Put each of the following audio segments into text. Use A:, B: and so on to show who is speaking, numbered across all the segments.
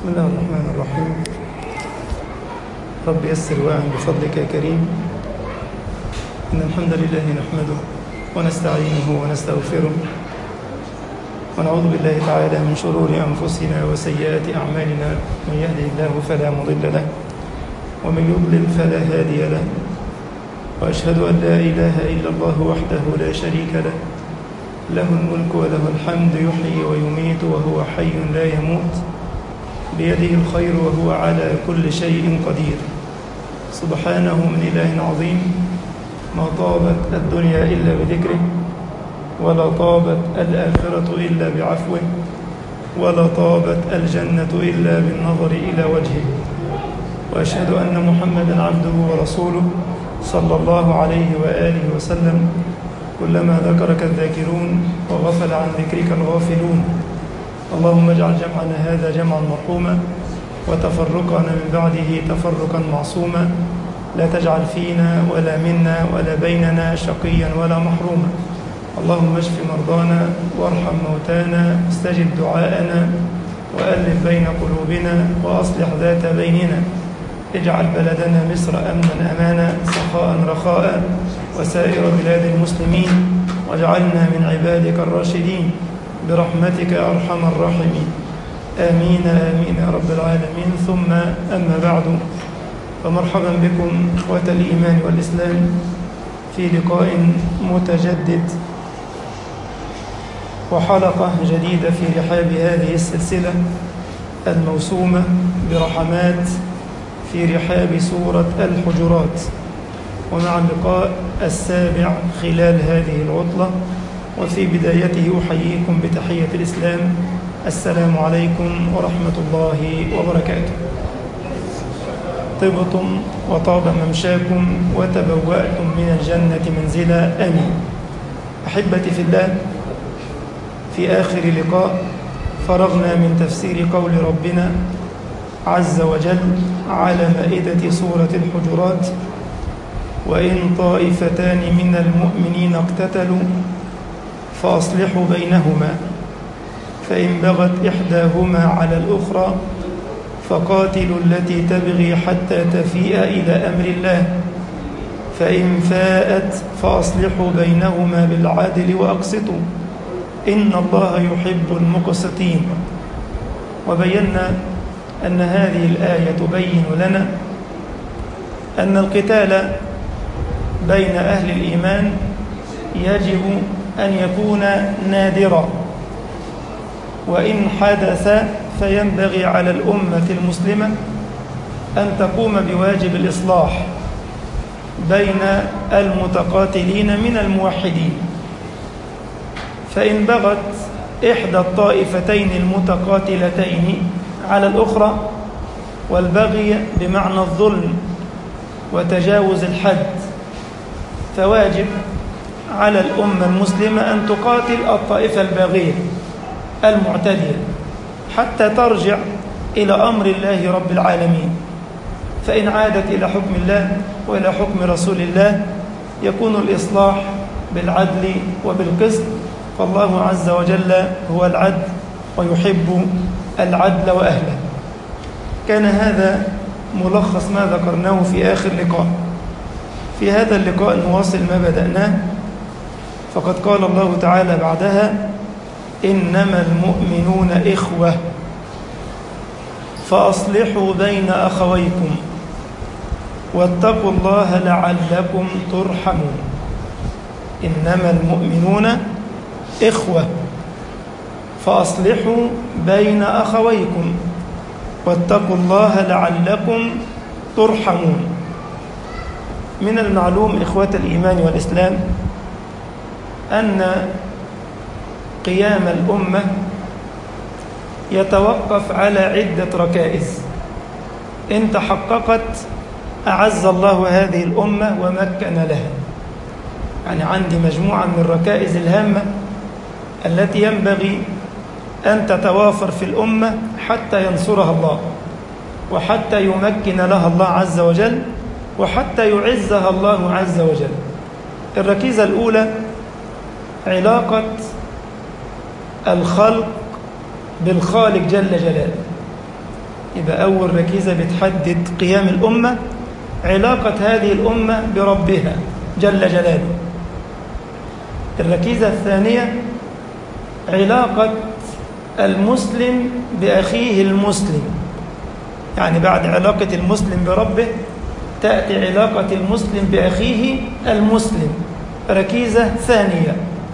A: بسم الله الرحمن الرحيم رب يسر واعن بفضلك يا كريم إن الحمد لله نحمده ونستعينه ونستغفره ونعوذ بالله تعالى من شرور أنفسنا وسيئات أعمالنا من يهده الله فلا مضل له ومن يضلل فلا هادي له وأشهد أن لا إله إلا الله وحده لا شريك له له الملك وله الحمد يحيي ويميت وهو حي لا يموت بيده الخير وهو على كل شيء قدير سبحانه من إله عظيم ما طابت الدنيا إلا بذكره ولا طابت الآخرة إلا بعفوه ولا طابت الجنة إلا بالنظر إلى وجهه وأشهد أن محمدا عبده ورسوله صلى الله عليه وآله وسلم كلما ذكرك الذاكرون وغفل عن ذكرك الغافلون اللهم اجعل جمعنا هذا جمعا مرحوما وتفرقنا من بعده تفرقا معصوما لا تجعل فينا ولا منا ولا بيننا شقيا ولا محروما اللهم اشف مرضانا وارحم موتانا استجب دعاءنا وألف بين قلوبنا وأصلح ذات بيننا اجعل بلدنا مصر أمنا أمانا سخاء رخاء وسائر بلاد المسلمين واجعلنا من عبادك الراشدين برحمتك يا أرحم الراحمين آمين آمين يا رب العالمين ثم أما بعد فمرحبا بكم إخوة الإيمان والإسلام في لقاء متجدد وحلقة جديدة في رحاب هذه السلسلة الموسومة برحمات في رحاب سورة الحجرات ومع اللقاء السابع خلال هذه العطلة وفي بدايته أحييكم بتحية الإسلام السلام عليكم ورحمة الله وبركاته طبتم وطاب ممشاكم وتبوأتم من الجنة منزلا آمين أحبتي في الله في آخر لقاء فرغنا من تفسير قول ربنا عز وجل على مائدة سورة الحجرات وإن طائفتان من المؤمنين اقتتلوا فأصلحوا بينهما فإن بغت إحداهما على الأخرى فقاتلوا التي تبغي حتى تفيء إلى أمر الله فإن فاءت فأصلحوا بينهما بالعدل وأقسطوا إن الله يحب المقسطين وبينا أن هذه الآية تبين لنا أن القتال بين أهل الإيمان يجب أن يكون نادرا وإن حدث فينبغي على الأمة المسلمة أن تقوم بواجب الإصلاح بين المتقاتلين من الموحدين فإن بغت إحدى الطائفتين المتقاتلتين على الأخرى والبغي بمعنى الظلم وتجاوز الحد فواجب على الأمة المسلمة أن تقاتل الطائفة الباغية المعتدية حتى ترجع إلى أمر الله رب العالمين فإن عادت إلى حكم الله وإلى حكم رسول الله يكون الإصلاح بالعدل وبالقسط فالله عز وجل هو العدل ويحب العدل وأهله كان هذا ملخص ما ذكرناه في آخر لقاء في هذا اللقاء نواصل ما بدأناه فقد قال الله تعالى بعدها إنما المؤمنون إخوة فأصلحوا بين أخويكم واتقوا الله لعلكم ترحمون إنما المؤمنون إخوة فأصلحوا بين أخويكم واتقوا الله لعلكم ترحمون من المعلوم إخوة الإيمان والإسلام أن قيام الأمة يتوقف على عدة ركائز إن تحققت أعز الله هذه الأمة ومكن لها يعني عندي مجموعة من الركائز الهامة التي ينبغي أن تتوافر في الأمة حتى ينصرها الله وحتى يمكن لها الله عز وجل وحتى يعزها الله عز وجل الركيزة الأولى علاقة الخلق بالخالق جل جلاله يبقى أول ركيزة بتحدد قيام الأمة علاقة هذه الأمة بربها جل جلاله الركيزة الثانية علاقة المسلم بأخيه المسلم يعني بعد علاقة المسلم بربه تأتي علاقة المسلم بأخيه المسلم ركيزة ثانية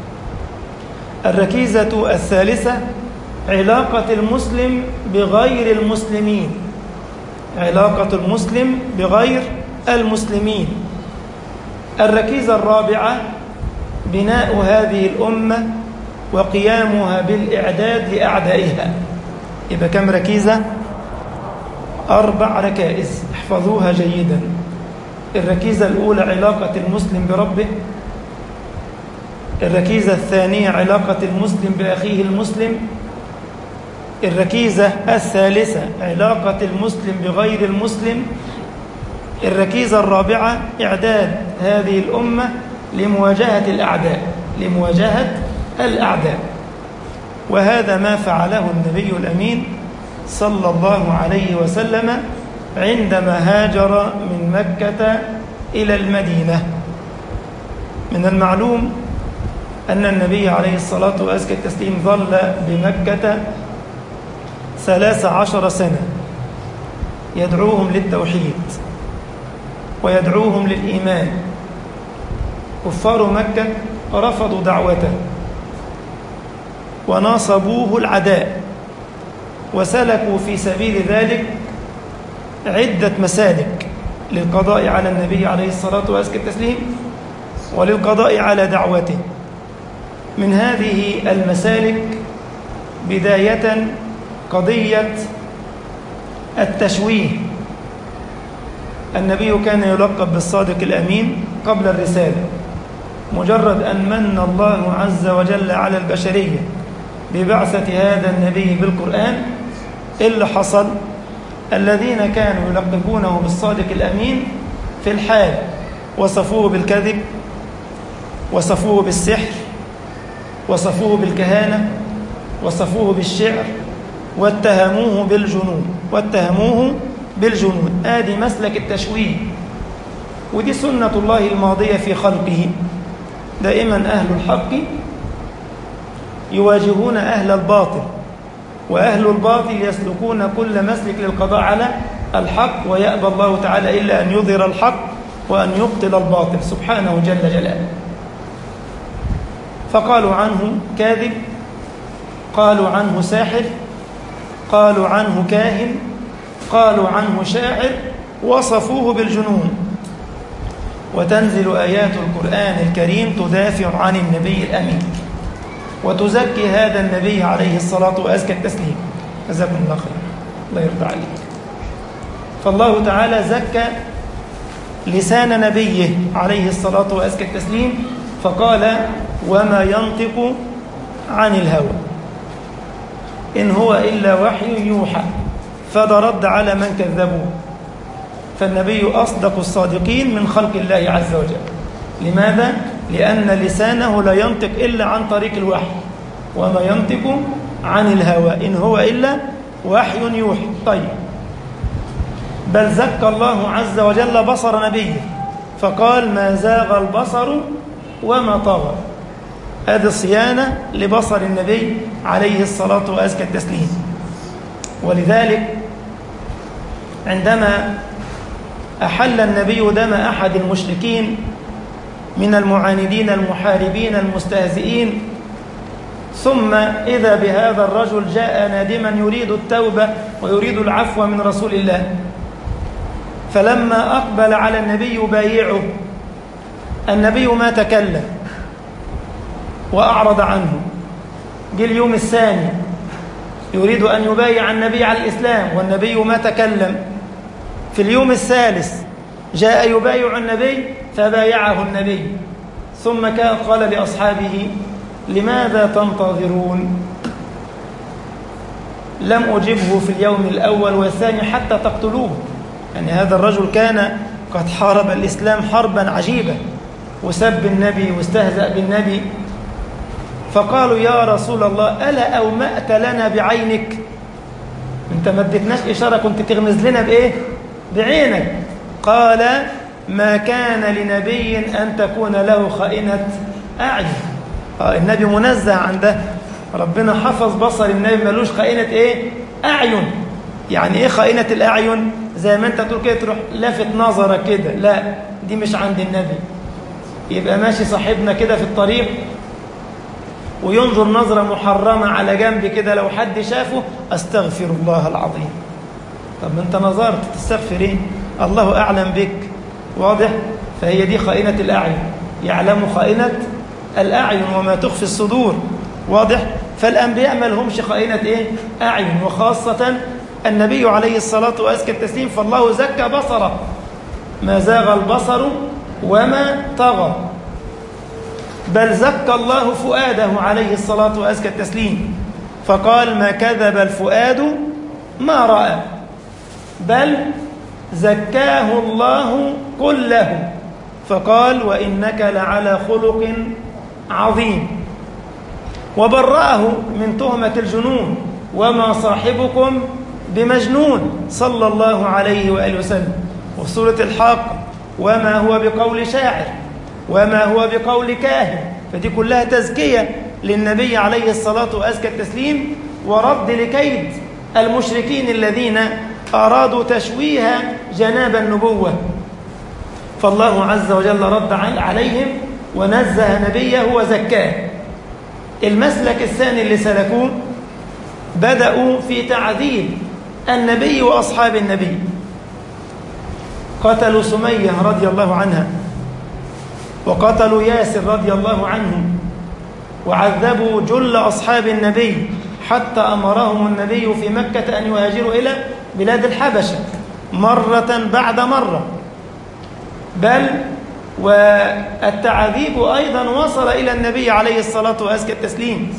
A: الركيزة الثالثة علاقة المسلم بغير المسلمين علاقة المسلم بغير المسلمين الركيزة الرابعة بناء هذه الأمة وقيامها بالإعداد لأعدائها يبقى كم ركيزة؟ أربع ركائز احفظوها جيدا الركيزة الأولى علاقة المسلم بربه الركيزة الثانية علاقة المسلم بأخيه المسلم الركيزة الثالثة علاقة المسلم بغير المسلم الركيزة الرابعة إعداد هذه الأمة لمواجهة الأعداء لمواجهة الأعداء وهذا ما فعله النبي الأمين صلى الله عليه وسلم عندما هاجر من مكة إلى المدينة من المعلوم أن النبي عليه الصلاة وأزكى التسليم ظل بمكة ثلاث عشر سنة يدعوهم للتوحيد ويدعوهم للإيمان كفار مكة رفضوا دعوته وناصبوه العداء وسلكوا في سبيل ذلك عدة مسالك للقضاء على النبي عليه الصلاة وأزكى التسليم وللقضاء على دعوته من هذه المسالك بداية قضية التشويه النبي كان يلقب بالصادق الأمين قبل الرسالة مجرد أن من الله عز وجل على البشرية ببعثة هذا النبي بالقرآن اللي حصل الذين كانوا يلقبونه بالصادق الأمين في الحال وصفوه بالكذب وصفوه بالسحر وصفوه بالكهانة وصفوه بالشعر واتهموه بالجنون واتهموه بالجنون آدي مسلك التشويه ودي سنة الله الماضية في خلقه دائما أهل الحق يواجهون أهل الباطل وأهل الباطل يسلكون كل مسلك للقضاء على الحق ويأبى الله تعالى إلا أن يظهر الحق وأن يبطل الباطل سبحانه جل جلاله فقالوا عنه كاذب قالوا عنه ساحر قالوا عنه كاهن قالوا عنه شاعر وصفوه بالجنون وتنزل آيات القرآن الكريم تدافع عن النبي الأمين وتزكي هذا النبي عليه الصلاة وأزكى التسليم جزاكم الله خير الله يرضى عليك فالله تعالى زكى لسان نبيه عليه الصلاة وأزكى التسليم فقال وما ينطق عن الهوى إن هو إلا وحي يوحى فده رد على من كذبوه فالنبي أصدق الصادقين من خلق الله عز وجل لماذا؟ لأن لسانه لا ينطق إلا عن طريق الوحي وما ينطق عن الهوى إن هو إلا وحي يوحي طيب بل زكى الله عز وجل بصر نبيه فقال ما زاغ البصر وما طغى هذه صيانة لبصر النبي عليه الصلاة وأزكى التسليم ولذلك عندما أحل النبي دم أحد المشركين من المعاندين المحاربين المستهزئين ثم إذا بهذا الرجل جاء نادما يريد التوبة ويريد العفو من رسول الله فلما أقبل على النبي يبايعه النبي ما تكلم وأعرض عنه جه اليوم الثاني يريد أن يبايع النبي على الإسلام والنبي ما تكلم في اليوم الثالث جاء يبايع النبي فبايعه النبي ثم كان قال لأصحابه لماذا تنتظرون لم أجبه في اليوم الأول والثاني حتى تقتلوه يعني هذا الرجل كان قد حارب الإسلام حربا عجيبة وسب النبي واستهزأ بالنبي فقالوا يا رسول الله ألا أومأت لنا بعينك من انت ما اديتناش اشاره كنت تغمز لنا بايه بعينك قال ما كان لنبي ان تكون له خائنه اعين آه النبي منزه عن ده ربنا حفظ بصر النبي ملوش خائنه ايه اعين يعني ايه خائنه الاعين زي ما انت تقول كده تروح لافت نظرك كده لا دي مش عند النبي يبقى ماشي صاحبنا كده في الطريق وينظر نظرة محرمة على جنب كده لو حد شافه أستغفر الله العظيم طب ما أنت نظرت تستغفر إيه الله أعلم بك واضح فهي دي خائنة الأعين يعلم خائنة الأعين وما تخفي الصدور واضح فالأنبياء ما لهمش خائنة إيه أعين وخاصة النبي عليه الصلاة وأزكى التسليم فالله زكى بصره ما زاغ البصر وما طغى بل زكى الله فؤاده عليه الصلاة وأزكى التسليم فقال ما كذب الفؤاد ما رأى بل زكاه الله كله فقال وإنك لعلى خلق عظيم وبرأه من تهمة الجنون وما صاحبكم بمجنون صلى الله عليه وآله وسلم وسورة الحق وما هو بقول شاعر وما هو بقول كاهن فدي كلها تزكية للنبي عليه الصلاة وأزكى التسليم ورد لكيد المشركين الذين أرادوا تشويه جناب النبوة فالله عز وجل رد عليهم ونزه نبيه وزكاه المسلك الثاني اللي سلكوه بدأوا في تعذيب النبي وأصحاب النبي قتلوا سمية رضي الله عنها وقتلوا ياسر رضي الله عنه وعذبوا جل أصحاب النبي حتى أمرهم النبي في مكة أن يهاجروا إلى بلاد الحبشة مرة بعد مرة بل والتعذيب أيضا وصل إلى النبي عليه الصلاة وأزكى التسليم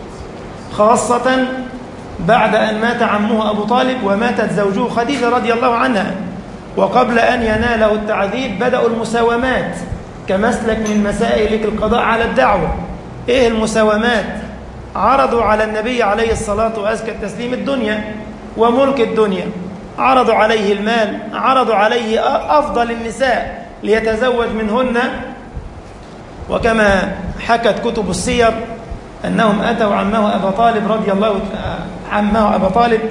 A: خاصة بعد أن مات عمه أبو طالب وماتت زوجه خديجة رضي الله عنها وقبل أن يناله التعذيب بدأوا المساومات كمسلك من مسائل القضاء على الدعوة إيه المساومات عرضوا على النبي عليه الصلاة وأزكى التسليم الدنيا وملك الدنيا عرضوا عليه المال عرضوا عليه أفضل النساء ليتزوج منهن وكما حكت كتب السير أنهم أتوا عمه أبا طالب رضي الله عمه أبا طالب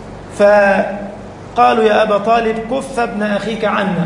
A: فقالوا يا أبا طالب كف ابن أخيك عنا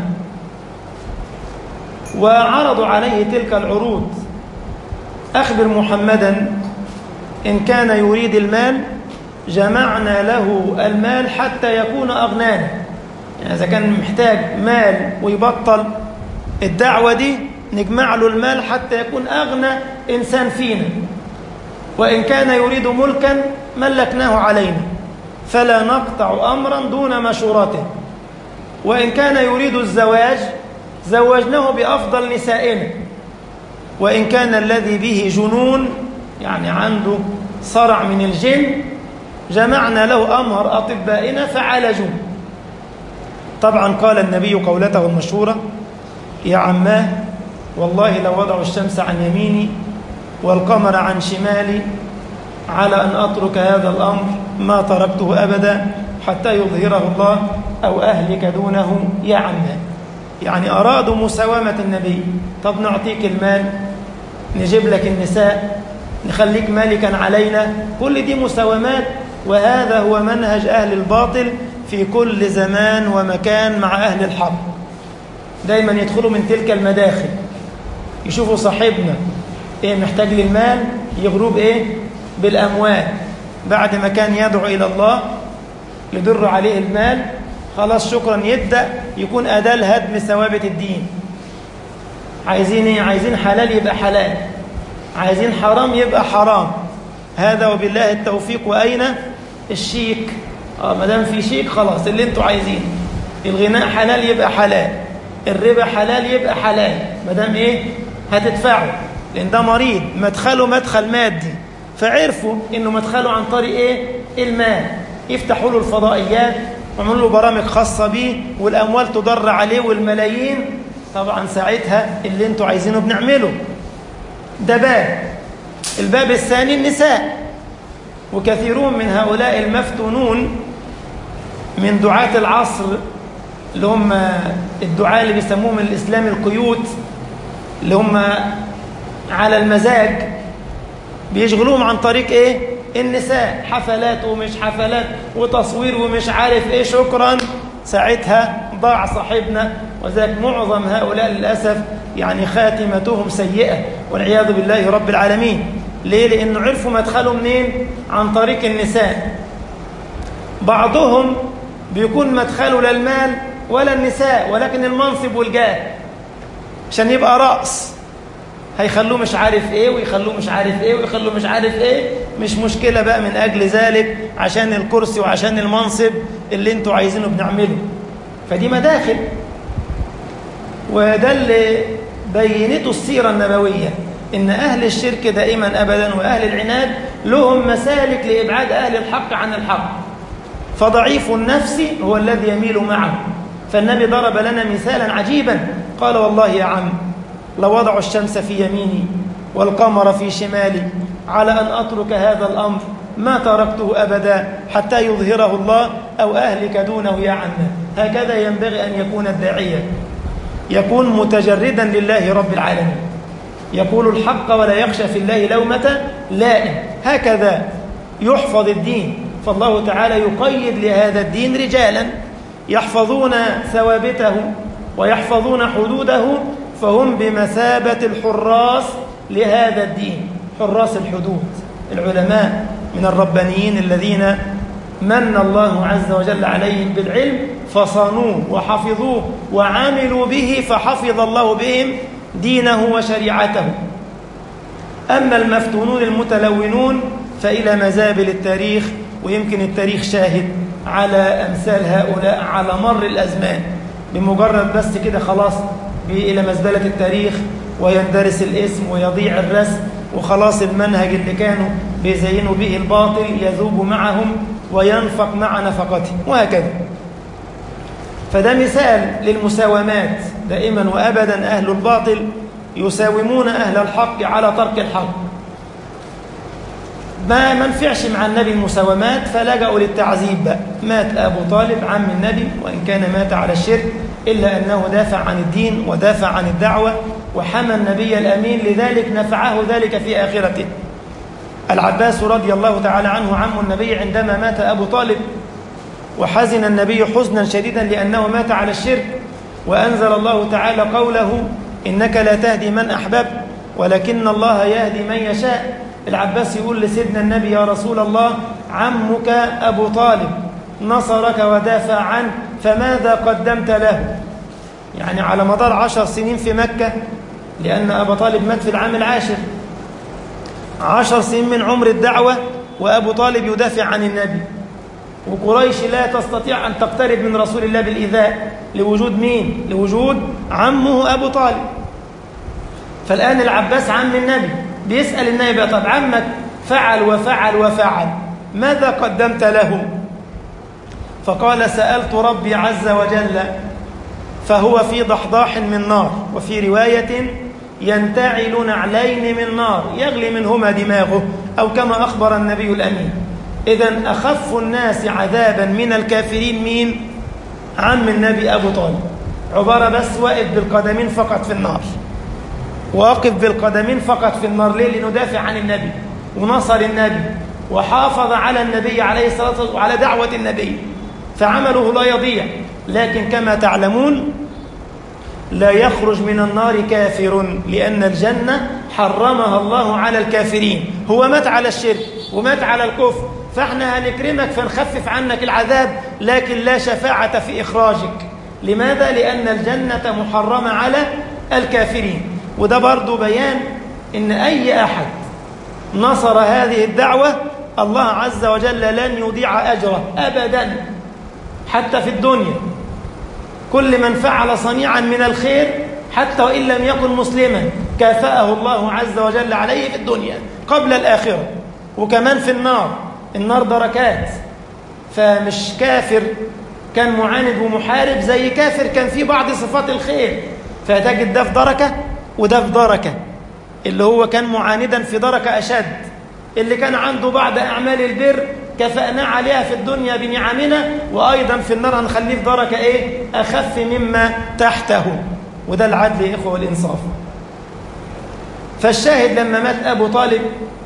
A: وعرضوا عليه تلك العروض أخبر محمدا إن كان يريد المال جمعنا له المال حتى يكون أغنانا يعني إذا كان محتاج مال ويبطل الدعوة دي نجمع له المال حتى يكون أغنى إنسان فينا وإن كان يريد ملكا ملكناه علينا فلا نقطع أمرا دون مشورته وإن كان يريد الزواج زوجناه بأفضل نسائنا وإن كان الذي به جنون يعني عنده صرع من الجن جمعنا له أمهر أطبائنا فعالجوه طبعا قال النبي قولته المشهورة يا عماه والله لو وضعوا الشمس عن يميني والقمر عن شمالي على أن أترك هذا الأمر ما تركته أبدا حتى يظهره الله أو أهلك دونه يا عماه يعني أرادوا مساومة النبي طب نعطيك المال نجيب لك النساء نخليك مالكا علينا كل دي مساومات وهذا هو منهج أهل الباطل في كل زمان ومكان مع أهل الحق دايما يدخلوا من تلك المداخل يشوفوا صاحبنا ايه محتاج للمال يغروه بايه بالاموال بعد ما كان يدعو الى الله يدر عليه المال خلاص شكرا يبدا يكون اداه لهدم ثوابت الدين عايزين ايه عايزين حلال يبقى حلال عايزين حرام يبقى حرام هذا وبالله التوفيق واين الشيك اه ما دام في شيك خلاص اللي انتوا عايزينه الغناء حلال يبقى حلال الربا حلال يبقى حلال ما دام ايه هتدفعه لان ده مريض مدخله مدخل مادي فعرفوا انه مدخله عن طريق ايه المال يفتحوا له الفضائيات ويعملوا له برامج خاصه بيه والاموال تضر عليه والملايين طبعا ساعتها اللي انتوا عايزينه بنعمله ده باب الباب الثاني النساء وكثيرون من هؤلاء المفتونون من دعاة العصر اللي هم الدعاة اللي بيسموهم الإسلام القيوت اللي هم على المزاج بيشغلوهم عن طريق ايه النساء حفلات ومش حفلات وتصوير ومش عارف ايه شكرا ساعتها ضاع صاحبنا وذلك معظم هؤلاء للأسف يعني خاتمتهم سيئة والعياذ بالله رب العالمين ليه؟ لأنه عرفوا مدخلوا منين؟ عن طريق النساء بعضهم بيكون مدخله لا المال ولا النساء ولكن المنصب والجاه عشان يبقى رأس هيخلوه مش عارف ايه ويخلوه مش عارف ايه ويخلوه مش عارف ايه مش مشكلة بقى من أجل ذلك عشان الكرسي وعشان المنصب اللي انتوا عايزينه بنعمله فدي مداخل وده اللي بينته السيرة النبوية إن أهل الشرك دائما أبدا وأهل العناد لهم مسالك لإبعاد أهل الحق عن الحق فضعيف النفس هو الذي يميل معه فالنبي ضرب لنا مثالا عجيبا قال والله يا عم لو وضعوا الشمس في يميني والقمر في شمالي على أن أترك هذا الأمر ما تركته أبدا حتى يظهره الله أو أهلك دونه يا عنا هكذا ينبغي أن يكون الداعية يكون متجردا لله رب العالمين يقول الحق ولا يخشى في الله لومة لائم هكذا يحفظ الدين فالله تعالى يقيد لهذا الدين رجالا يحفظون ثوابته ويحفظون حدوده فهم بمثابة الحراس لهذا الدين حراس الحدود العلماء من الربانيين الذين من الله عز وجل عليهم بالعلم فصانوه وحفظوه وعملوا به فحفظ الله بهم دينه وشريعته أما المفتونون المتلونون فإلى مزابل التاريخ ويمكن التاريخ شاهد على أمثال هؤلاء على مر الأزمان بمجرد بس كده خلاص إلى مزبلة التاريخ ويندرس الاسم ويضيع الرسم وخلاص المنهج اللي كانوا بيزينوا به الباطل يذوب معهم وينفق مع نفقته وهكذا فده مثال للمساومات دائما وأبدا أهل الباطل يساومون أهل الحق على ترك الحق ما منفعش مع النبي المساومات فلجأوا للتعذيب بقى مات أبو طالب عم النبي وإن كان مات على الشرك إلا أنه دافع عن الدين ودافع عن الدعوة وحمى النبي الأمين لذلك نفعه ذلك في آخرته العباس رضي الله تعالى عنه عم النبي عندما مات أبو طالب وحزن النبي حزنا شديدا لأنه مات على الشرك وأنزل الله تعالى قوله إنك لا تهدي من أحببت ولكن الله يهدي من يشاء العباس يقول لسيدنا النبي يا رسول الله عمك أبو طالب نصرك ودافع عنك فماذا قدمت له يعني على مدار عشر سنين في مكة لأن أبا طالب مات في العام العاشر عشر سنين من عمر الدعوة وأبو طالب يدافع عن النبي وقريش لا تستطيع أن تقترب من رسول الله بالإيذاء لوجود مين؟ لوجود عمه أبو طالب فالآن العباس عم النبي بيسأل النبي طب عمك فعل وفعل وفعل ماذا قدمت له؟ فقال سألت ربي عز وجل فهو في ضحضاح من نار وفي رواية ينتعل نعلين من نار يغلي منهما دماغه أو كما أخبر النبي الأمين إذا أخف الناس عذابا من الكافرين مين؟ عم النبي أبو طالب عبارة بس واقف بالقدمين فقط في النار واقف بالقدمين فقط في النار ليه؟ لأنه دافع عن النبي ونصر النبي وحافظ على النبي عليه الصلاة والسلام وعلى دعوة النبي فعمله لا يضيع لكن كما تعلمون لا يخرج من النار كافر لأن الجنة حرمها الله على الكافرين هو مات على الشرك ومات على الكفر فاحنا هنكرمك فنخفف عنك العذاب لكن لا شفاعة في إخراجك لماذا؟ لأن الجنة محرمة على الكافرين وده برضو بيان إن أي أحد نصر هذه الدعوة الله عز وجل لن يضيع أجره أبدا حتى في الدنيا كل من فعل صنيعا من الخير حتى وإن لم يكن مسلما كافأه الله عز وجل عليه في الدنيا قبل الآخرة وكمان في النار النار دركات فمش كافر كان معاند ومحارب زي كافر كان فيه بعض صفات الخير فتجد ده في دركة وده في دركة اللي هو كان معاندا في دركة أشد اللي كان عنده بعض أعمال البر كفأنا عليها في الدنيا بنعمنا وأيضا في النار هنخليه في درجة إيه أخف مما تحته وده العدل يا إخوة والإنصاف فالشاهد لما مات أبو طالب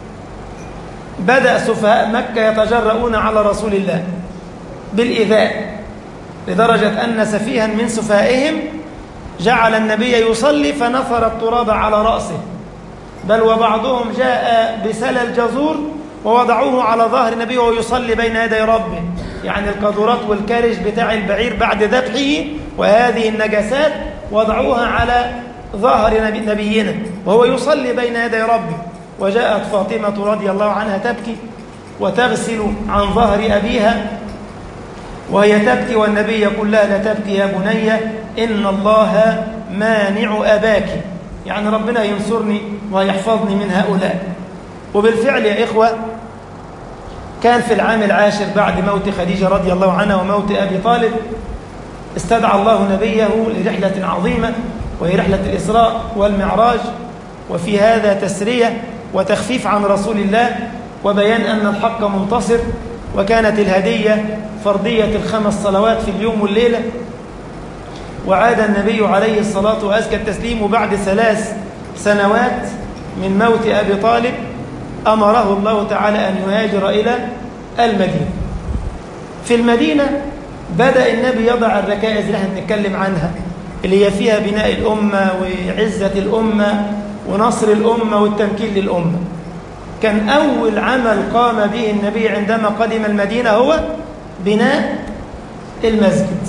A: بدأ سفهاء مكة يتجرؤون على رسول الله بالإيذاء لدرجة أن سفيها من سفهائهم جعل النبي يصلي فنثر التراب على رأسه بل وبعضهم جاء بسلل جزور ووضعوه على ظهر النبي وهو يصلي بين يدي ربه يعني القذورات والكرش بتاع البعير بعد ذبحه وهذه النجاسات وضعوها على ظهر نبي نبينا وهو يصلي بين يدي ربه وجاءت فاطمة رضي الله عنها تبكي وتغسل عن ظهر أبيها وهي تبكي والنبي يقول لها لا تبكي يا بني إن الله مانع أباك يعني ربنا ينصرني ويحفظني من هؤلاء وبالفعل يا إخوة كان في العام العاشر بعد موت خديجة رضي الله عنها وموت أبي طالب استدعى الله نبيه لرحلة عظيمة وهي رحلة الإسراء والمعراج وفي هذا تسرية وتخفيف عن رسول الله وبيان أن الحق منتصر وكانت الهدية فرضية الخمس صلوات في اليوم والليلة وعاد النبي عليه الصلاة وأزكى التسليم بعد ثلاث سنوات من موت أبي طالب أمره الله تعالى أن يهاجر إلى المدينة في المدينة بدأ النبي يضع الركائز اللي احنا بنتكلم عنها اللي هي فيها بناء الأمة وعزة الأمة ونصر الأمة والتمكين للأمة كان أول عمل قام به النبي عندما قدم المدينة هو بناء المسجد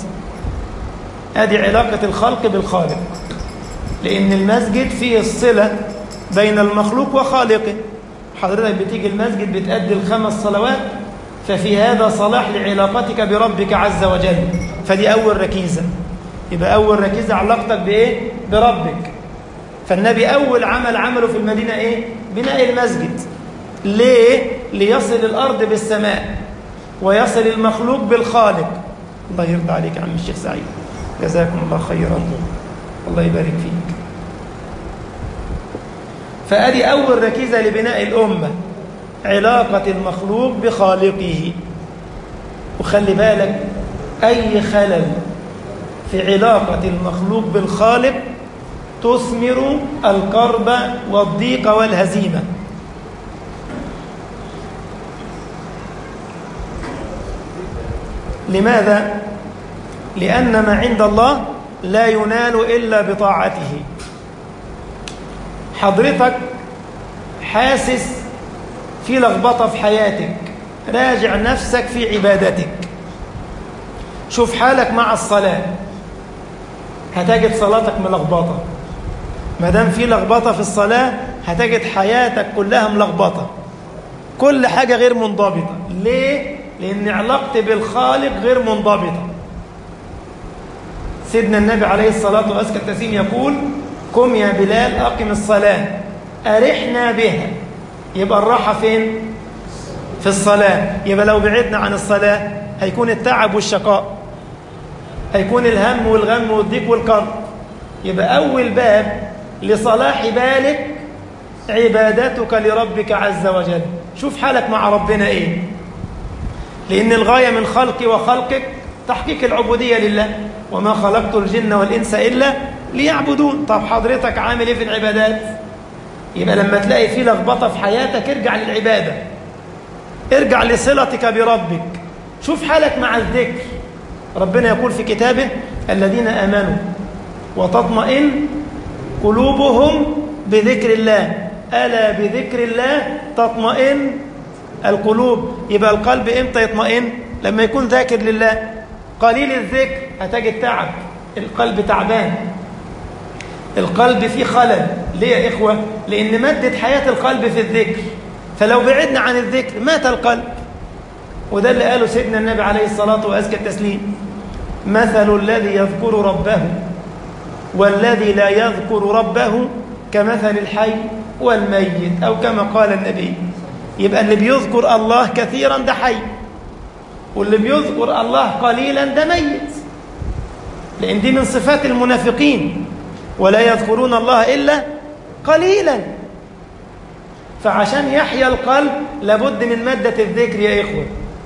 A: هذه علاقة الخلق بالخالق لأن المسجد فيه الصلة بين المخلوق وخالقه حضرتك بتيجي المسجد بتأدي الخمس صلوات ففي هذا صلاح لعلاقتك بربك عز وجل فدي أول ركيزة يبقى أول ركيزة علاقتك بإيه؟ بربك فالنبي أول عمل عمله في المدينة إيه؟ بناء المسجد ليه؟ ليصل الأرض بالسماء ويصل المخلوق بالخالق الله يرضى عليك يا عم الشيخ سعيد جزاكم الله خيرا الله يبارك فيك فأدي أول ركيزة لبناء الأمة علاقة المخلوق بخالقه وخلي بالك أي خلل في علاقة المخلوق بالخالق تثمر الكرب والضيق والهزيمة لماذا؟ لأن ما عند الله لا ينال إلا بطاعته حضرتك حاسس في لخبطة في حياتك راجع نفسك في عبادتك شوف حالك مع الصلاة هتجد صلاتك ملخبطة ما دام في لخبطة في الصلاة هتجد حياتك كلها ملخبطة كل حاجة غير منضبطة ليه؟ لأن علاقتي بالخالق غير منضبطة سيدنا النبي عليه الصلاة والسلام يقول قم يا بلال أقم الصلاة أرحنا بها يبقى الراحة فين؟ في الصلاة يبقى لو بعدنا عن الصلاة هيكون التعب والشقاء هيكون الهم والغم والضيق والكرب يبقى أول باب لصلاح بالك عبادتك لربك عز وجل شوف حالك مع ربنا إيه لأن الغاية من خلقي وخلقك تحقيق العبودية لله وما خلقت الجن والإنس إلا ليعبدون طب حضرتك عامل إيه في العبادات يبقى لما تلاقي في لخبطة في حياتك ارجع للعبادة ارجع لصلتك بربك شوف حالك مع الذكر ربنا يقول في كتابه الذين آمنوا وتطمئن قلوبهم بذكر الله ألا بذكر الله تطمئن القلوب يبقى القلب إمتى يطمئن لما يكون ذاكر لله قليل الذكر هتجد تعب القلب تعبان القلب فيه خلل ليه يا إخوة لأن مادة حياة القلب في الذكر فلو بعدنا عن الذكر مات القلب وده اللي قاله سيدنا النبي عليه الصلاة وأزكى التسليم مثل الذي يذكر ربه والذي لا يذكر ربه كمثل الحي والميت أو كما قال النبي يبقى اللي بيذكر الله كثيرا ده حي واللي بيذكر الله قليلا ده ميت لأن دي من صفات المنافقين ولا يذكرون الله إلا قليلا فعشان يحيا القلب لابد من مادة الذكر يا إخوة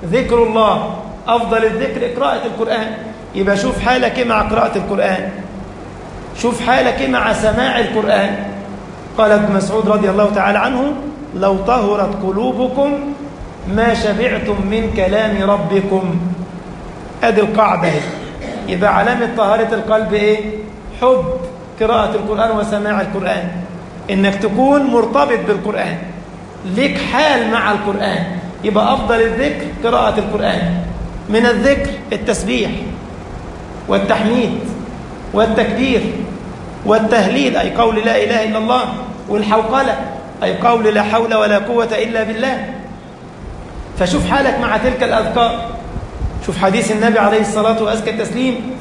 A: ذكر الله أفضل الذكر قراءة القرآن يبقى شوف حالك إيه مع قراءة القرآن شوف حالك إيه مع سماع القرآن قال ابن مسعود رضي الله تعالى عنه لو طهرت قلوبكم ما شبعتم من كلام ربكم ادي القاعده يبقى علامه طهاره القلب ايه حب قراءه القران وسماع القران انك تكون مرتبط بالقران ليك حال مع القران يبقى افضل الذكر قراءه القران من الذكر التسبيح والتحميد والتكبير والتهليل اي قول لا اله الا الله والحوقله اي قول لا حول ولا قوه الا بالله فشوف حالك مع تلك الأذكار شوف حديث النبي عليه الصلاة وأزكى التسليم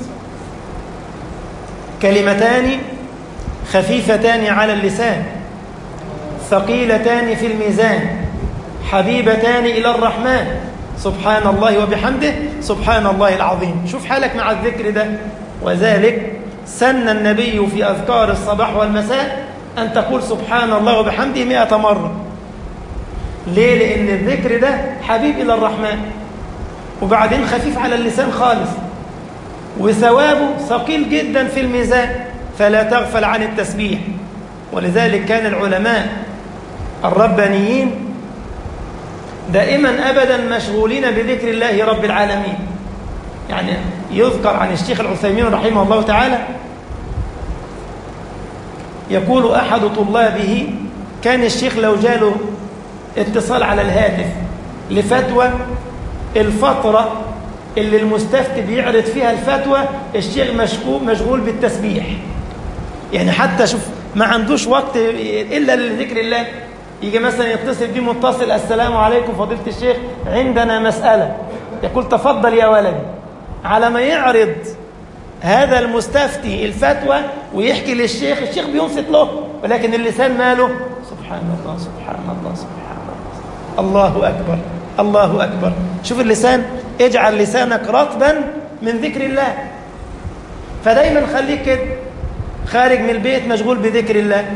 A: كلمتان خفيفتان على اللسان ثقيلتان في الميزان حبيبتان إلى الرحمن سبحان الله وبحمده سبحان الله العظيم شوف حالك مع الذكر ده وذلك سن النبي في أذكار الصباح والمساء أن تقول سبحان الله وبحمده مئة مرة ليه؟ لأن الذكر ده حبيب إلى الرحمن وبعدين خفيف على اللسان خالص وثوابه ثقيل جدا في الميزان فلا تغفل عن التسبيح ولذلك كان العلماء الربانيين دائما أبدا مشغولين بذكر الله رب العالمين يعني يذكر عن الشيخ العثيمين رحمه الله تعالى يقول أحد طلابه كان الشيخ لو جاله اتصال على الهاتف لفتوى الفترة اللي المستفتي بيعرض فيها الفتوى الشيخ مشغول بالتسبيح يعني حتى شوف ما عندوش وقت إلا لذكر الله يجي مثلا يتصل بيه متصل السلام عليكم فضيلة الشيخ عندنا مسألة يقول تفضل يا ولدي على ما يعرض هذا المستفتي الفتوى ويحكي للشيخ الشيخ بينصت له ولكن اللسان ماله سبحان الله سبحان الله سبحان الله الله أكبر الله أكبر شوف اللسان اجعل لسانك رطبا من ذكر الله فدايما خليك كده خارج من البيت مشغول بذكر الله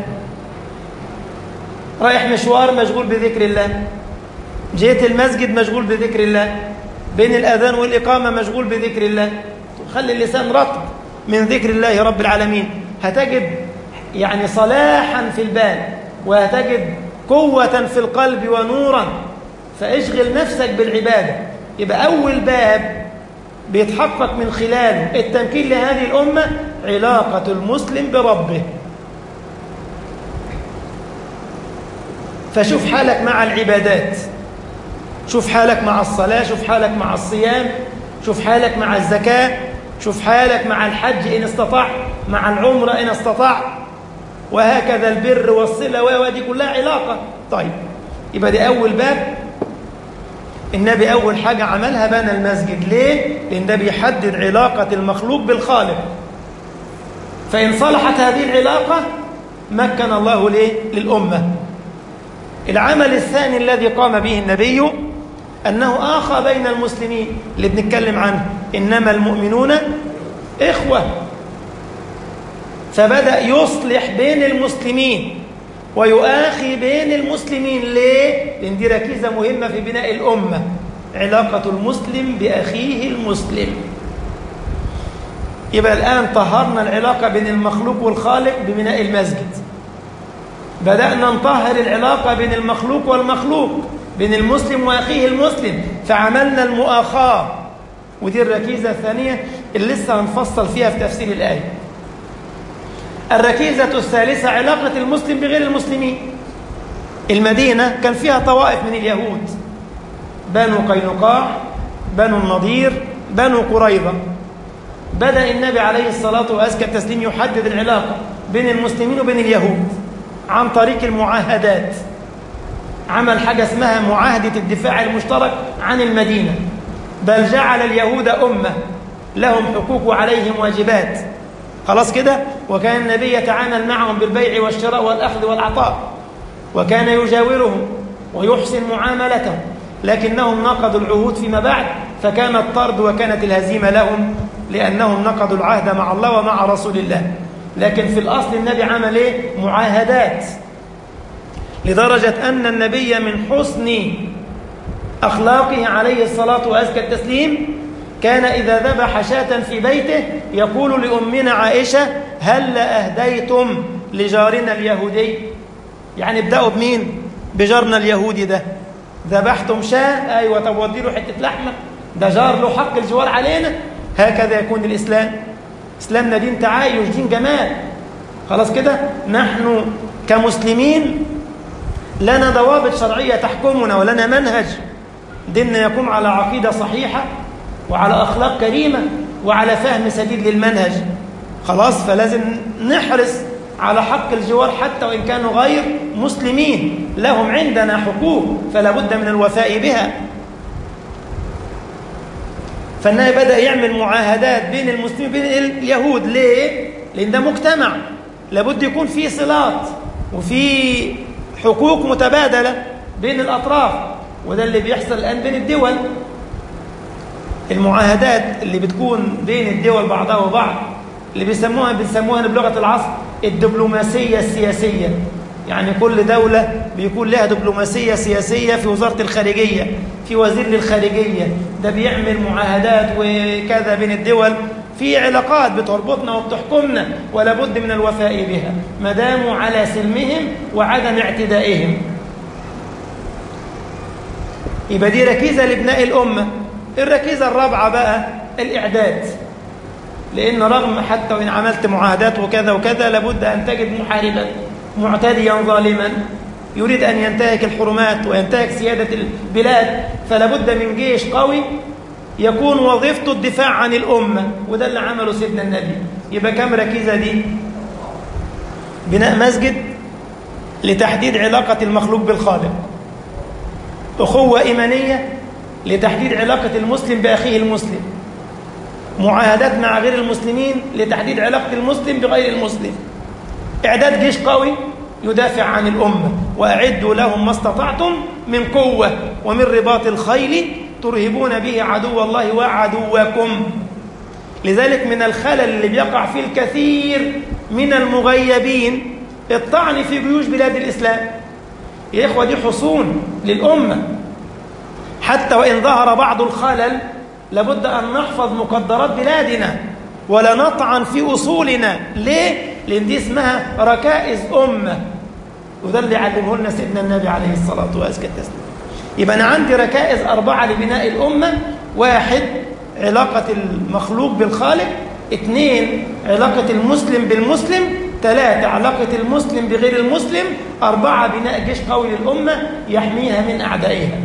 A: رايح مشوار مشغول بذكر الله جيت المسجد مشغول بذكر الله بين الأذان والإقامة مشغول بذكر الله خلي اللسان رطب من ذكر الله رب العالمين هتجد يعني صلاحا في البال وهتجد قوة في القلب ونورا فاشغل نفسك بالعبادة يبقى أول باب بيتحقق من خلاله التمكين لهذه الأمة علاقة المسلم بربه فشوف حالك مع العبادات شوف حالك مع الصلاة شوف حالك مع الصيام شوف حالك مع الزكاة شوف حالك مع الحج إن استطاع مع العمرة إن استطاع وهكذا البر والصلة ودي كلها علاقة طيب يبقى دي أول باب النبي أول حاجة عملها بنى المسجد ليه؟ لأن ده بيحدد علاقة المخلوق بالخالق فإن صلحت هذه العلاقة مكن الله ليه؟ للأمة العمل الثاني الذي قام به النبي أنه آخى بين المسلمين اللي بنتكلم عنه إنما المؤمنون إخوة فبدأ يصلح بين المسلمين ويؤاخي بين المسلمين ليه؟ لأن دي ركيزة مهمة في بناء الأمة علاقة المسلم بأخيه المسلم يبقى الآن طهرنا العلاقة بين المخلوق والخالق ببناء المسجد بدأنا نطهر العلاقة بين المخلوق والمخلوق بين المسلم وأخيه المسلم فعملنا المؤاخاة ودي الركيزة الثانية اللي لسه هنفصل فيها في تفسير الآية الركيزة الثالثة علاقة المسلم بغير المسلمين المدينة كان فيها طوائف من اليهود بنو قينقاع بنو النضير بنو قريظة بدأ النبي عليه الصلاة وأزكى التسليم يحدد العلاقة بين المسلمين وبين اليهود عن طريق المعاهدات عمل حاجة اسمها معاهدة الدفاع المشترك عن المدينة بل جعل اليهود أمة لهم حقوق وعليهم واجبات خلاص كده وكان النبي يتعامل معهم بالبيع والشراء والأخذ والعطاء وكان يجاورهم ويحسن معاملتهم لكنهم نقضوا العهود فيما بعد فكان الطرد وكانت الهزيمة لهم لأنهم نقضوا العهد مع الله ومع رسول الله لكن في الأصل النبي عمل إيه؟ معاهدات لدرجة أن النبي من حسن أخلاقه عليه الصلاة وأزكى التسليم كان إذا ذبح شاة في بيته يقول لأمنا عائشة هل أهديتم لجارنا اليهودي يعني ابدأوا بمين بجارنا اليهودي ده ذبحتم شاة أيوة طب ودي له حتة لحمة ده جار له حق الجوار علينا هكذا يكون الإسلام إسلامنا دين تعايش دين جمال خلاص كده نحن كمسلمين لنا ضوابط شرعية تحكمنا ولنا منهج ديننا يقوم على عقيدة صحيحة وعلى أخلاق كريمة وعلى فهم سديد للمنهج خلاص فلازم نحرص على حق الجوار حتى وإن كانوا غير مسلمين لهم عندنا حقوق فلا بد من الوفاء بها فالنبي بدأ يعمل معاهدات بين المسلمين وبين اليهود ليه؟ لأن ده مجتمع لابد يكون فيه صلات وفي حقوق متبادلة بين الأطراف وده اللي بيحصل الآن بين الدول المعاهدات اللي بتكون بين الدول بعضها وبعض اللي بيسموها بيسموها بلغة العصر الدبلوماسية السياسية يعني كل دولة بيكون لها دبلوماسية سياسية في وزارة الخارجية في وزير للخارجية ده بيعمل معاهدات وكذا بين الدول في علاقات بتربطنا وبتحكمنا ولا بد من الوفاء بها ما داموا على سلمهم وعدم اعتدائهم يبقى دي ركيزة لابناء الأمة الركيزة الرابعة بقى الإعداد لأن رغم حتى وإن عملت معاهدات وكذا وكذا لابد أن تجد محاربا معتديا ظالما يريد أن ينتهك الحرمات وينتهك سيادة البلاد فلا بد من جيش قوي يكون وظيفته الدفاع عن الأمة وده اللي عمله سيدنا النبي يبقى كم ركيزة دي بناء مسجد لتحديد علاقة المخلوق بالخالق أخوة إيمانية لتحديد علاقة المسلم بأخيه المسلم معاهدات مع غير المسلمين لتحديد علاقة المسلم بغير المسلم إعداد جيش قوي يدافع عن الأمة وأعدوا لهم ما استطعتم من قوة ومن رباط الخيل ترهبون به عدو الله وعدوكم لذلك من الخلل اللي بيقع فيه الكثير من المغيبين الطعن في جيوش بلاد الإسلام يا إخوة دي حصون للأمة حتى وإن ظهر بعض الخلل لابد أن نحفظ مقدرات بلادنا ولا نطعن في أصولنا ليه؟ لأن دي اسمها ركائز أمة وده اللي علمه لنا سيدنا النبي عليه الصلاة والسلام يبقى أنا عندي ركائز أربعة لبناء الأمة واحد علاقة المخلوق بالخالق اثنين علاقة المسلم بالمسلم ثلاثة علاقة المسلم بغير المسلم أربعة بناء جيش قوي للأمة يحميها من أعدائها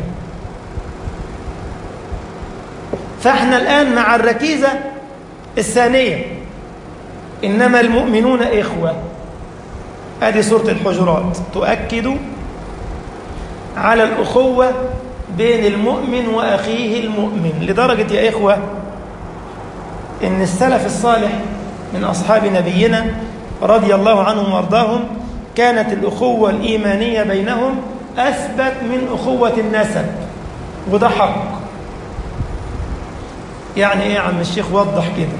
A: فاحنا الآن مع الركيزة الثانية إنما المؤمنون إخوة هذه سورة الحجرات تؤكد على الأخوة بين المؤمن وأخيه المؤمن لدرجة يا إخوة إن السلف الصالح من أصحاب نبينا رضي الله عنهم وارضاهم كانت الأخوة الإيمانية بينهم أثبت من أخوة النسب وده حق يعني إيه يا عم الشيخ وضح كده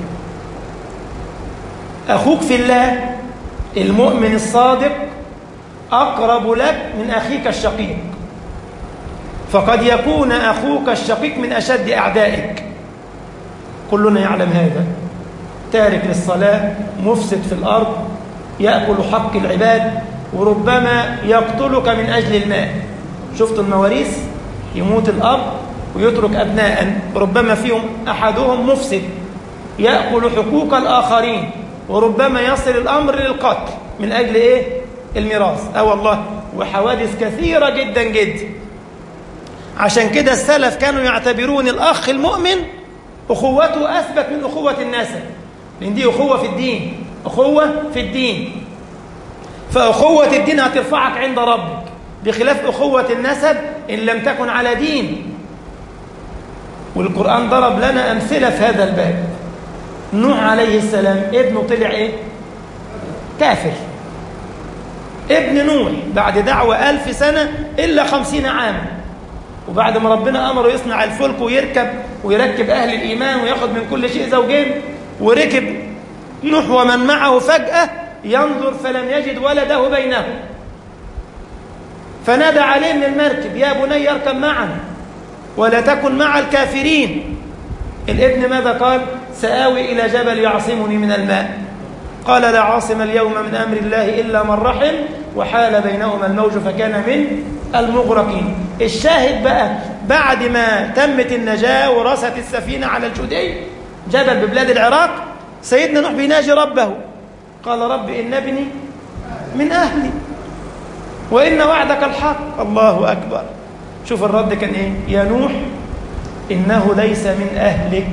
A: أخوك في الله المؤمن الصادق أقرب لك من أخيك الشقيق فقد يكون أخوك الشقيق من أشد أعدائك كلنا يعلم هذا تارك للصلاة مفسد في الأرض يأكل حق العباد وربما يقتلك من أجل المال شفت المواريث يموت الأب ويترك أبناء ربما فيهم أحدهم مفسد يأكل حقوق الآخرين وربما يصل الأمر للقتل من أجل إيه؟ الميراث أه والله وحوادث كثيرة جدا جدا عشان كده السلف كانوا يعتبرون الأخ المؤمن أخوته أثبت من أخوة النسب لأن دي أخوة في الدين أخوة في الدين فأخوة الدين هترفعك عند ربك بخلاف أخوة النسب إن لم تكن على دين والقرآن ضرب لنا أمثلة في هذا الباب نوح عليه السلام ابنه طلع إيه؟ كافر ابن نوح بعد دعوة ألف سنة إلا خمسين عاما وبعد ما ربنا أمره يصنع الفلك ويركب ويركب أهل الإيمان وياخد من كل شيء زوجين وركب نوح ومن معه فجأة ينظر فلم يجد ولده بينهم فنادى عليه من المركب يا بني اركب معنا ولا تكن مع الكافرين الابن ماذا قال سآوي إلى جبل يعصمني من الماء قال لا عاصم اليوم من أمر الله إلا من رحم وحال بينهما الموج فكان من المغرقين الشاهد بقى بعد ما تمت النجاة ورست السفينة على الجودي جبل ببلاد العراق سيدنا نوح بيناجي ربه قال رب إن ابني من أهلي وإن وعدك الحق الله أكبر شوف الرد كان إيه يا نوح إنه ليس من أهلك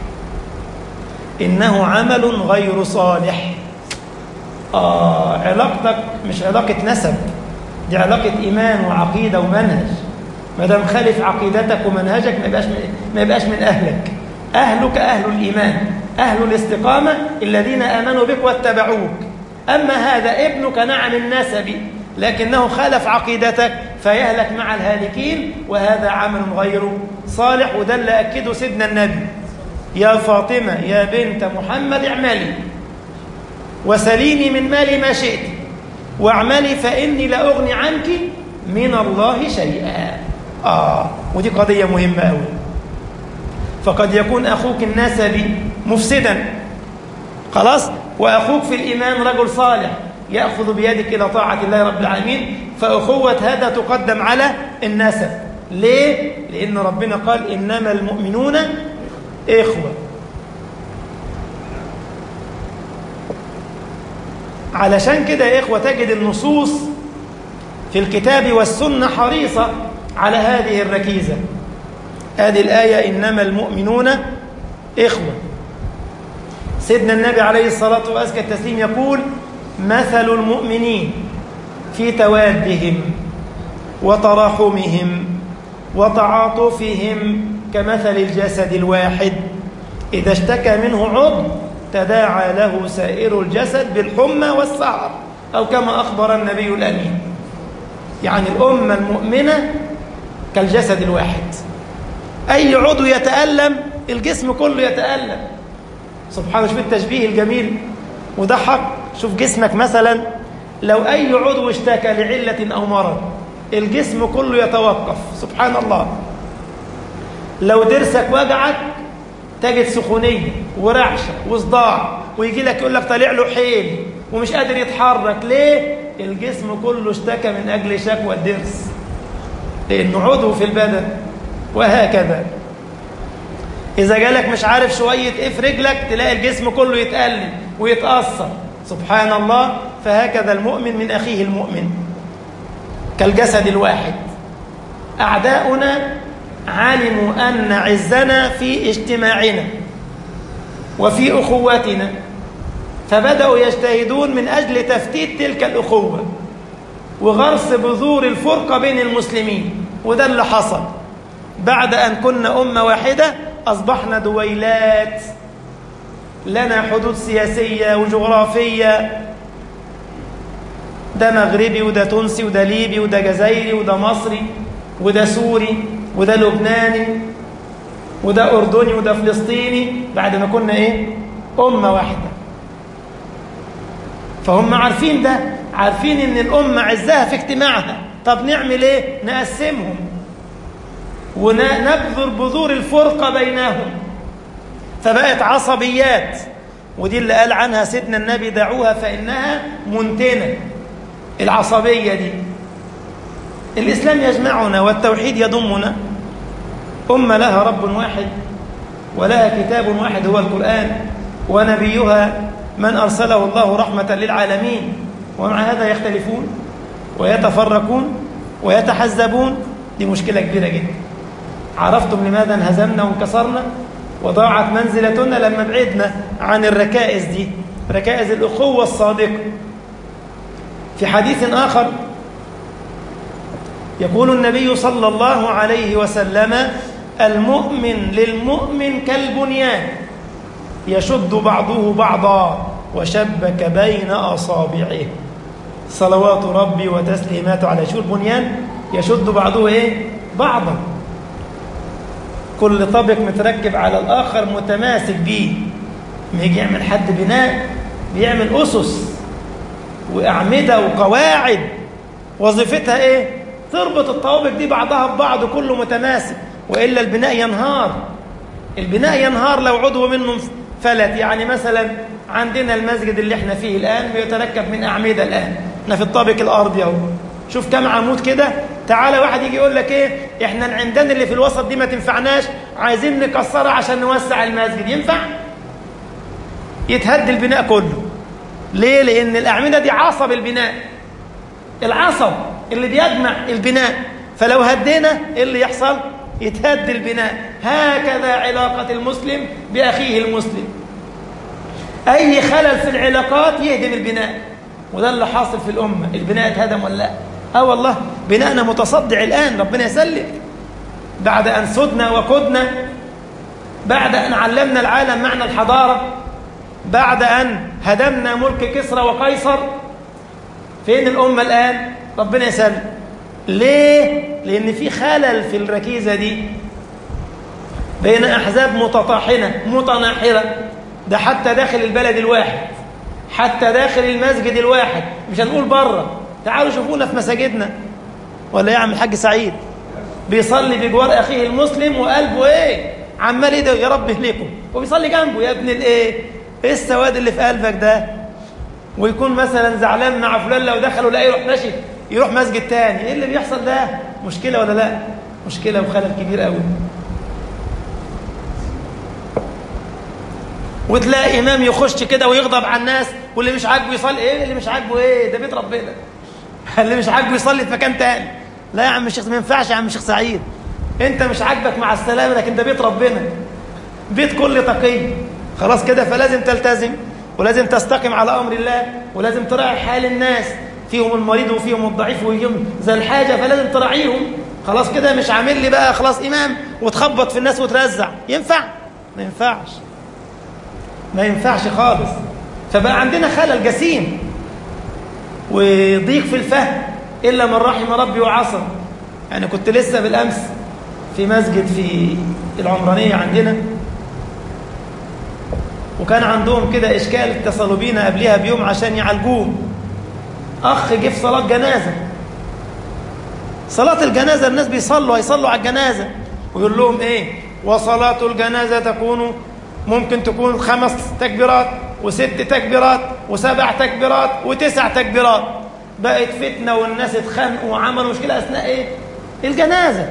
A: إنه عمل غير صالح آه علاقتك مش علاقة نسب دي علاقة إيمان وعقيدة ومنهج ما دام خالف عقيدتك ومنهجك ما يبقاش ما يبقاش من أهلك أهلك أهل الإيمان أهل الاستقامة الذين آمنوا بك واتبعوك أما هذا ابنك نعم النسب لكنه خالف عقيدتك فيهلك مع الهالكين وهذا عمل غير صالح وده اللي أكده سيدنا النبي يا فاطمة يا بنت محمد اعملي وسليني من مالي ما شئت واعملي فإني لا أغني عنك من الله شيئا آه ودي قضية مهمة أوي فقد يكون أخوك النسبي مفسدا خلاص وأخوك في الإيمان رجل صالح يأخذ بيدك إلى طاعة الله رب العالمين فأخوة هذا تقدم على النسب ليه؟ لأن ربنا قال إنما المؤمنون إخوة علشان كده يا إخوة تجد النصوص في الكتاب والسنة حريصة على هذه الركيزة هذه الآية إنما المؤمنون إخوة سيدنا النبي عليه الصلاة وأزكى التسليم يقول مثل المؤمنين في توادهم وتراحمهم وتعاطفهم كمثل الجسد الواحد إذا اشتكى منه عضو تداعى له سائر الجسد بالحمى والسعر أو كما أخبر النبي الأمين يعني الأمة المؤمنة كالجسد الواحد أي عضو يتألم الجسم كله يتألم سبحانه شوف التشبيه الجميل وده حق شوف جسمك مثلا لو أي عضو اشتكى لعلة أو مرض الجسم كله يتوقف سبحان الله لو درسك وجعك تجد سخونية ورعشة وصداع ويجي لك يقول لك طالع له حيل ومش قادر يتحرك ليه؟ الجسم كله اشتكى من أجل شكوى الضرس لأنه عضو في البدن وهكذا إذا جالك مش عارف شوية إيه في رجلك تلاقي الجسم كله يتألم ويتأثر سبحان الله فهكذا المؤمن من أخيه المؤمن كالجسد الواحد أعداؤنا علموا أن عزنا في اجتماعنا وفي أخوتنا فبدأوا يجتهدون من أجل تفتيت تلك الأخوة وغرس بذور الفرقة بين المسلمين وده اللي حصل بعد أن كنا أمة واحدة أصبحنا دويلات لنا حدود سياسية وجغرافية ده مغربي وده تونسي وده ليبي وده جزائري وده مصري وده سوري وده لبناني وده أردني وده فلسطيني بعد ما كنا إيه أمة واحدة فهم عارفين ده عارفين إن الأمة عزها في اجتماعها طب نعمل إيه نقسمهم ونبذر بذور الفرقة بينهم فبقت عصبيات ودي اللي قال عنها سيدنا النبي دعوها فإنها منتنة العصبية دي الإسلام يجمعنا والتوحيد يضمنا أمة لها رب واحد ولها كتاب واحد هو القرآن ونبيها من أرسله الله رحمة للعالمين ومع هذا يختلفون ويتفرقون ويتحزبون دي مشكلة كبيرة جدا عرفتم لماذا انهزمنا وانكسرنا وضاعت منزلتنا لما بعدنا عن الركائز دي ركائز الأخوة الصادقة في حديث آخر يقول النبي صلى الله عليه وسلم المؤمن للمؤمن كالبنيان يشد بعضه بعضا وشبك بين أصابعه صلوات ربي وتسليماته على شو البنيان يشد بعضه إيه؟ بعضا كل طابق متركب على الآخر متماسك بيه ما يجي يعمل حد بناء بيعمل أسس وأعمدة وقواعد وظيفتها إيه؟ تربط الطوابق دي بعضها ببعض كله متماسك وإلا البناء ينهار البناء ينهار لو عضو منه فلت يعني مثلا عندنا المسجد اللي احنا فيه الآن بيتركب من أعمدة الآن احنا في الطابق الأرضي اهو شوف كم عمود كده تعالى واحد يجي يقول لك ايه احنا العمدان اللي في الوسط دي ما تنفعناش عايزين نكسرها عشان نوسع المسجد ينفع يتهد البناء كله ليه لان الاعمده دي عصب البناء العصب اللي بيجمع البناء فلو هدينا ايه اللي يحصل يتهد البناء هكذا علاقه المسلم باخيه المسلم اي خلل في العلاقات يهدم البناء وده اللي حاصل في الامه البناء اتهدم ولا لا اه والله بناءنا متصدع الان ربنا يسلم بعد ان سدنا وكدنا بعد ان علمنا العالم معنى الحضاره بعد ان هدمنا ملك كسرى وقيصر فين الامه الان ربنا يسلم ليه لان في خلل في الركيزه دي بين احزاب متطاحنه متناحره ده حتى داخل البلد الواحد حتى داخل المسجد الواحد مش هنقول بره تعالوا شوفونا في مساجدنا ولا يا عم الحاج سعيد بيصلي بجوار اخيه المسلم وقلبه ايه عمال يدعو يا رب اهلكم وبيصلي جنبه يا ابن الايه ايه السواد اللي في قلبك ده ويكون مثلا زعلان مع فلان لو دخل ولا يروح ماشي يروح مسجد تاني ايه اللي بيحصل ده مشكله ولا لا مشكله وخلل كبير قوي وتلاقي امام يخش كده ويغضب على الناس واللي مش عاجبه يصلي ايه اللي مش عاجبه ايه ده بيت ربنا اللي مش عاجبه يصلي في مكان تاني لا يا عم الشيخ ما ينفعش يا عم الشيخ سعيد انت مش عاجبك مع السلامه لكن ده بيت ربنا بيت كل تقي خلاص كده فلازم تلتزم ولازم تستقم على امر الله ولازم تراعي حال الناس فيهم المريض وفيهم الضعيف وفيهم ذا الحاجه فلازم تراعيهم خلاص كده مش عامل لي بقى خلاص امام وتخبط في الناس وترزع ينفع ما ينفعش ما ينفعش خالص فبقى عندنا خلل جسيم وضيق في الفهم إلا من رحم ربي وعصم يعني كنت لسه بالأمس في مسجد في العمرانية عندنا وكان عندهم كده إشكال اتصلوا بينا قبلها بيوم عشان يعالجوه أخ جه في صلاة جنازة صلاة الجنازة الناس بيصلوا هيصلوا على الجنازة ويقول لهم إيه وصلاة الجنازة تكون ممكن تكون خمس تكبيرات وست تكبيرات وسبع تكبيرات وتسع تكبيرات بقت فتنة والناس اتخانقوا وعملوا مشكلة أثناء إيه؟ الجنازة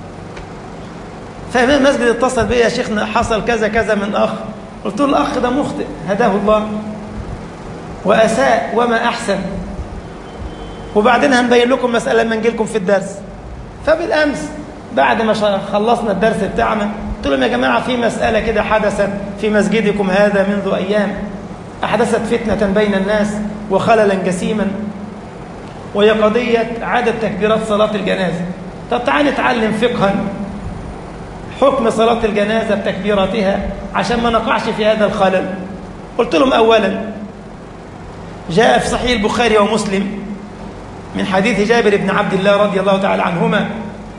A: فإمام المسجد اتصل بيا يا شيخنا حصل كذا كذا من أخ قلت له الأخ ده مخطئ هداه الله وأساء وما أحسن وبعدين هنبين لكم مسألة لما نجي لكم في الدرس فبالأمس بعد ما خلصنا الدرس بتاعنا قلت لهم يا جماعة في مسألة كده حدثت في مسجدكم هذا منذ أيام أحدثت فتنة بين الناس وخللا جسيما وهي قضية عدد تكبيرات صلاة الجنازة طب تعال نتعلم فقها حكم صلاة الجنازة بتكبيراتها عشان ما نقعش في هذا الخلل قلت لهم أولا جاء في صحيح البخاري ومسلم من حديث جابر بن عبد الله رضي الله تعالى عنهما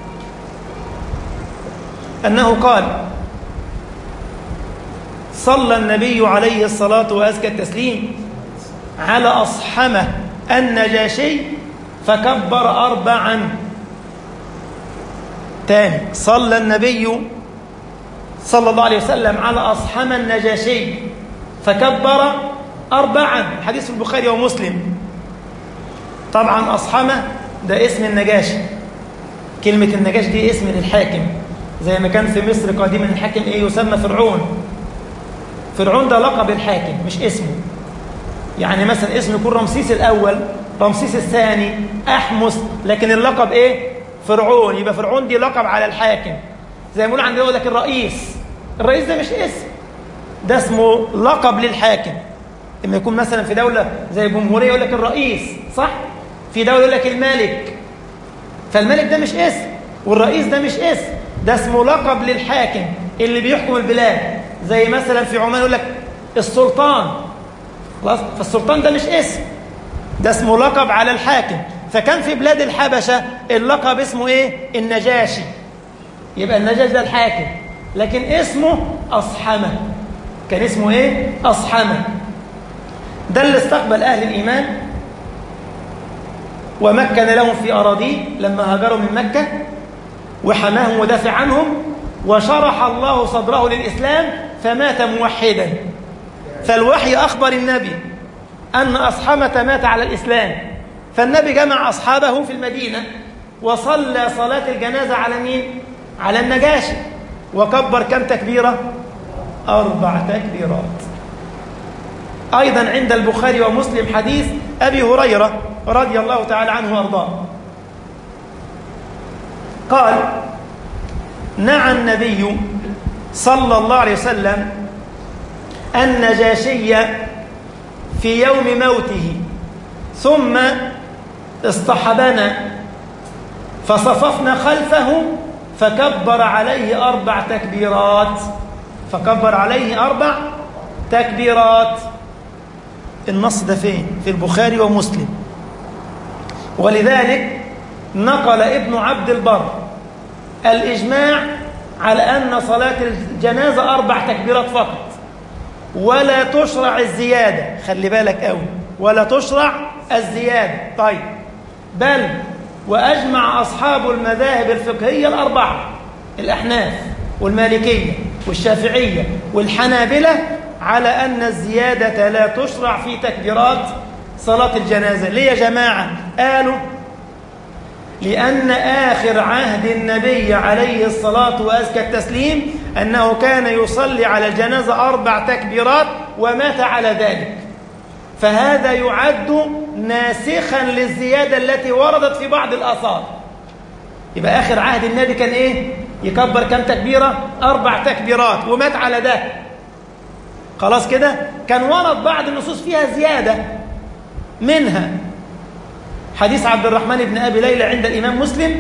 A: أنه قال صلى النبي عليه الصلاة وأزكى التسليم على أصحمة النجاشي فكبر أربعا تاني صلى النبي صلى الله عليه وسلم على أصحمة النجاشي فكبر أربعا حديث في البخاري ومسلم طبعا أصحمة ده اسم النجاشي كلمة النجاشي دي اسم للحاكم زي ما كان في مصر قديما الحاكم ايه يسمى فرعون فرعون ده لقب الحاكم مش اسمه يعني مثلا اسمه يكون رمسيس الاول رمسيس الثاني احمس لكن اللقب ايه فرعون يبقى فرعون دي لقب على الحاكم زي ما بيقول عندنا يقول لك الرئيس الرئيس ده مش اسم ده اسمه لقب للحاكم لما يكون مثلا في دوله زي جمهوريه يقول لك الرئيس صح في دوله يقول لك الملك فالملك ده مش اسم والرئيس ده مش اسم ده اسمه لقب للحاكم اللي بيحكم البلاد زي مثلا في عمان يقول لك السلطان خلاص فالسلطان ده مش اسم ده اسمه لقب على الحاكم فكان في بلاد الحبشة اللقب اسمه ايه النجاشي يبقى النجاشي ده الحاكم لكن اسمه أصحمة كان اسمه ايه أصحمة ده اللي استقبل أهل الإيمان ومكن لهم في أراضيه لما هاجروا من مكة وحماهم ودافع عنهم وشرح الله صدره للإسلام فمات موحدا فالوحي أخبر النبي أن أصحمة مات على الإسلام فالنبي جمع أصحابه في المدينة وصلى صلاة الجنازة على مين؟ على النجاشي وكبر كم تكبيرة؟ أربع تكبيرات أيضا عند البخاري ومسلم حديث أبي هريرة رضي الله تعالى عنه وأرضاه قال نعى النبي صلى الله عليه وسلم النجاشي في يوم موته ثم اصطحبنا فصففنا خلفه فكبر عليه أربع تكبيرات فكبر عليه أربع تكبيرات النص ده فين؟ في البخاري ومسلم ولذلك نقل ابن عبد البر الإجماع على أن صلاة الجنازة أربع تكبيرات فقط ولا تشرع الزيادة خلي بالك قوي ولا تشرع الزيادة طيب بل وأجمع أصحاب المذاهب الفقهية الأربعة الأحناف والمالكية والشافعية والحنابلة على أن الزيادة لا تشرع في تكبيرات صلاة الجنازة ليه يا جماعة قالوا لأن آخر عهد النبي عليه الصلاة وأزكى التسليم أنه كان يصلي على الجنازة أربع تكبيرات ومات على ذلك فهذا يعد ناسخا للزيادة التي وردت في بعض الآثار يبقى آخر عهد النبي كان إيه؟ يكبر كم تكبيرة؟ أربع تكبيرات ومات على ده خلاص كده؟ كان ورد بعض النصوص فيها زيادة منها حديث عبد الرحمن بن أبي ليلى عند الإمام مسلم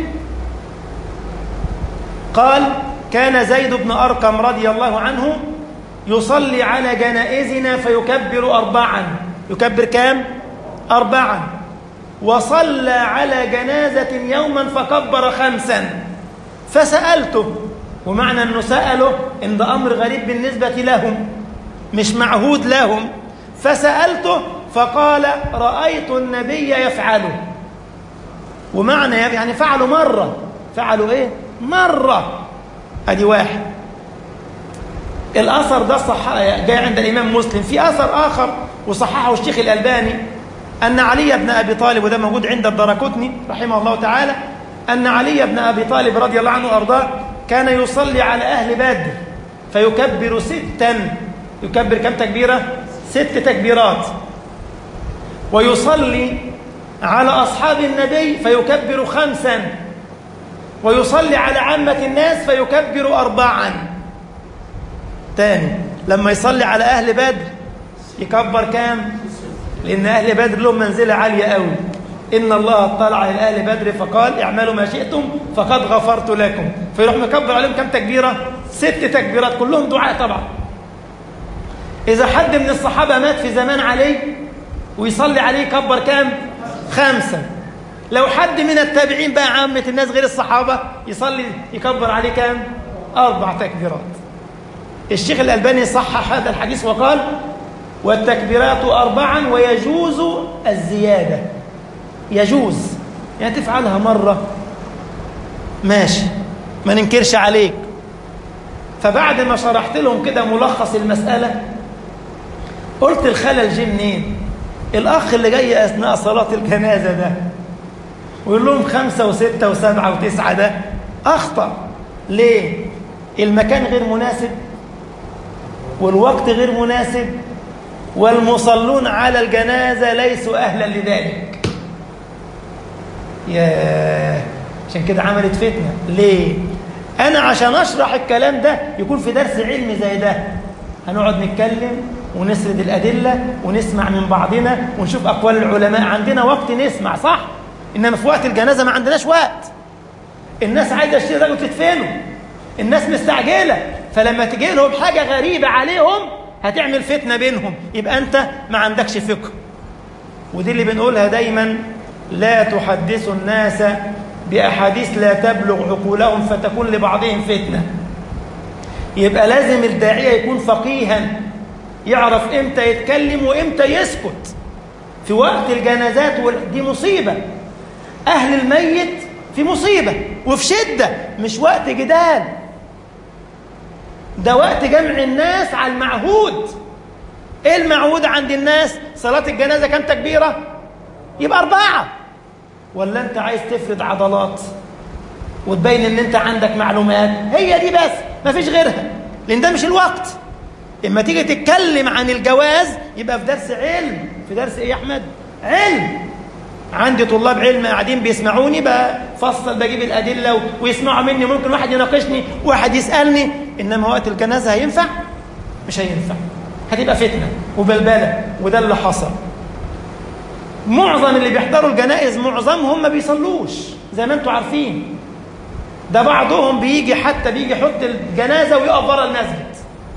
A: قال كان زيد بن أرقم رضي الله عنه يصلي على جنائزنا فيكبر أربعا يكبر كام؟ أربعا وصلى على جنازة يوما فكبر خمسا فسألته ومعنى أنه سأله إن ده أمر غريب بالنسبة لهم مش معهود لهم فسألته فقال رأيت النبي يفعله ومعنى يعني فعلوا مرة فعلوا إيه؟ مرة أدي واحد الأثر ده صح جاي عند الإمام مسلم في أثر آخر وصححه الشيخ الألباني أن علي بن أبي طالب وده موجود عند الدركتني رحمه الله تعالى أن علي بن أبي طالب رضي الله عنه وأرضاه كان يصلي على أهل بدر فيكبر ستا يكبر كم تكبيرة؟ ست تكبيرات ويصلي على أصحاب النبي فيكبر خمسا ويصلي على عامة الناس فيكبر أربعا تاني لما يصلي على أهل بدر يكبر كام؟ لأن أهل بدر لهم منزلة عالية قوي إن الله اطلع إلى أهل بدر فقال اعملوا ما شئتم فقد غفرت لكم فيروح مكبر عليهم كم تكبيرة؟ ست تكبيرات كلهم دعاء طبعا إذا حد من الصحابة مات في زمان علي ويصلي عليه يكبر كام؟ خمسة لو حد من التابعين بقى عامة الناس غير الصحابة يصلي يكبر عليه كام؟ أربع تكبيرات الشيخ الألباني صحح هذا الحديث وقال والتكبيرات أربعا ويجوز الزيادة يجوز يعني تفعلها مرة ماشي ما ننكرش عليك فبعد ما شرحت لهم كده ملخص المسألة قلت الخلل جه منين الأخ اللي جاي أثناء صلاة الجنازة ده ويقول لهم خمسة وستة وسبعة وتسعة ده أخطأ ليه؟ المكان غير مناسب والوقت غير مناسب والمصلون على الجنازة ليسوا أهلا لذلك ياه عشان كده عملت فتنة ليه؟ أنا عشان أشرح الكلام ده يكون في درس علمي زي ده هنقعد نتكلم ونسرد الأدلة ونسمع من بعضنا ونشوف أقوال العلماء عندنا وقت نسمع صح؟ إنما في وقت الجنازة ما عندناش وقت الناس عايزة تشتري ده وتدفنه الناس مستعجلة فلما تجي لهم حاجة غريبة عليهم هتعمل فتنة بينهم يبقى أنت ما عندكش فقه ودي اللي بنقولها دايما لا تحدثوا الناس بأحاديث لا تبلغ عقولهم فتكون لبعضهم فتنة يبقى لازم الداعية يكون فقيها يعرف إمتى يتكلم وإمتى يسكت في وقت الجنازات دي مصيبة أهل الميت في مصيبة وفي شدة مش وقت جدال ده وقت جمع الناس على المعهود ايه المعهود عند الناس صلاة الجنازة كام تكبيرة يبقى أربعة ولا أنت عايز تفرد عضلات وتبين ان انت عندك معلومات هي دي بس ما فيش غيرها لان ده مش الوقت اما تيجي تتكلم عن الجواز يبقى في درس علم في درس ايه يا احمد علم عندي طلاب علم قاعدين بيسمعوني بفصل بجيب الادله ويسمعوا مني ممكن واحد يناقشني واحد يسالني انما وقت الجنازه هينفع مش هينفع هتبقى فتنه وبلبله وده اللي حصل معظم اللي بيحضروا الجنائز معظمهم ما بيصلوش زي ما انتم عارفين ده بعضهم بيجي حتى بيجي يحط الجنازه ويقف بره المسجد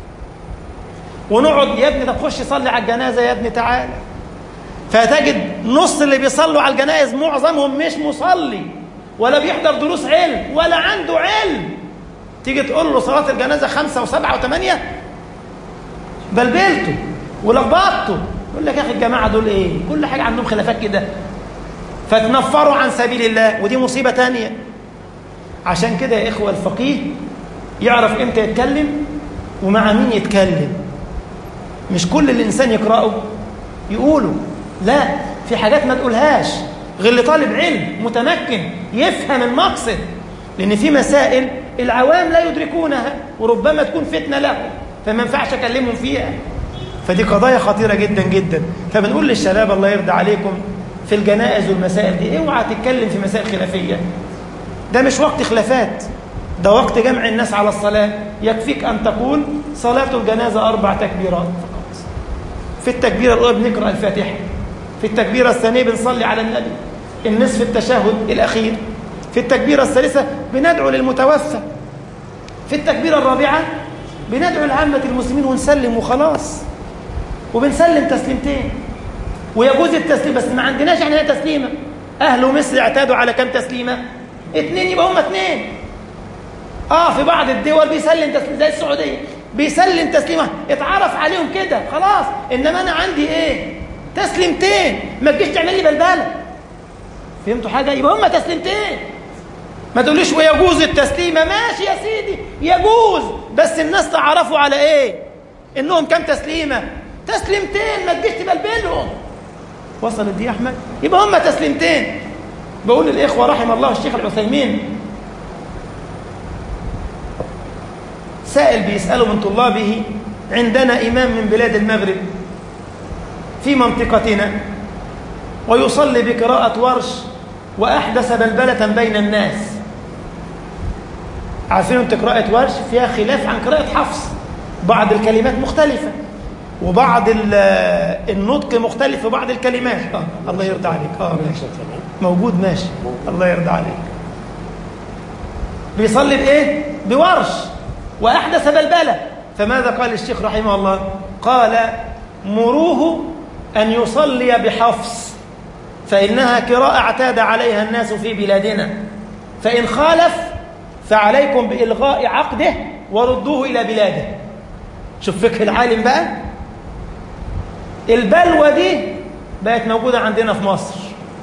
A: ونقعد يا ابني طب خش صلي على الجنازه يا ابني تعالى فتجد نص اللي بيصلوا على الجنائز معظمهم مش مصلي ولا بيحضر دروس علم ولا عنده علم تيجي تقول له صلاه الجنازه خمسه وسبعه وثمانيه بلبلته ولخبطته يقول لك يا اخي الجماعه دول ايه؟ كل حاجه عندهم خلافات كده فتنفروا عن سبيل الله ودي مصيبه ثانيه عشان كده يا إخوة الفقيه يعرف إمتى يتكلم ومع مين يتكلم مش كل الإنسان يقرأه يقوله لا في حاجات ما تقولهاش غير لطالب علم متمكن يفهم المقصد لأن في مسائل العوام لا يدركونها وربما تكون فتنة لهم فما ينفعش أكلمهم فيها فدي قضايا خطيرة جدا جدا فبنقول للشباب الله يرضى عليكم في الجنائز والمسائل دي اوعى تتكلم في مسائل خلافية ده مش وقت خلافات ده وقت جمع الناس على الصلاة يكفيك أن تقول صلاة الجنازة أربع تكبيرات فقط في التكبيرة الأولى بنقرأ الفاتحة في التكبيرة الثانية بنصلي على النبي النصف التشهد الأخير في التكبيرة الثالثة بندعو للمتوفى في التكبيرة الرابعة بندعو لعامة المسلمين ونسلم وخلاص وبنسلم تسليمتين ويجوز التسليم بس ما عندناش احنا تسليمة أهل مصر اعتادوا على كم تسليمة اتنين يبقى هم اتنين اه في بعض الدول بيسلم تسليم زي السعوديه بيسلم تسليمه اتعرف عليهم كده خلاص انما انا عندي ايه تسليمتين ما تجيش تعمل لي بلبله فهمتوا حاجه يبقى هم تسليمتين ما تقوليش ويجوز التسليمه ماشي يا سيدي يجوز بس الناس تعرفوا على ايه انهم كم تسليمه تسليمتين ما تجيش تبلبلهم وصلت دي يا احمد يبقى هم تسليمتين بقول للإخوة رحم الله الشيخ العثيمين سائل بيسأله من طلابه عندنا إمام من بلاد المغرب في منطقتنا ويصلي بقراءة ورش وأحدث بلبلة بين الناس عارفين انت قراءة ورش فيها خلاف عن قراءة حفص بعض الكلمات مختلفة وبعض النطق مختلف في بعض الكلمات آه. الله يرضى عليك اه ماشي موجود ماشي الله يرضى عليك بيصلي بايه بورش واحدث بلبله فماذا قال الشيخ رحمه الله قال مروه ان يصلي بحفص فانها قراءه اعتاد عليها الناس في بلادنا فان خالف فعليكم بالغاء عقده وردوه الى بلاده شوف فقه العالم بقى البلوى دي بقت موجوده عندنا في مصر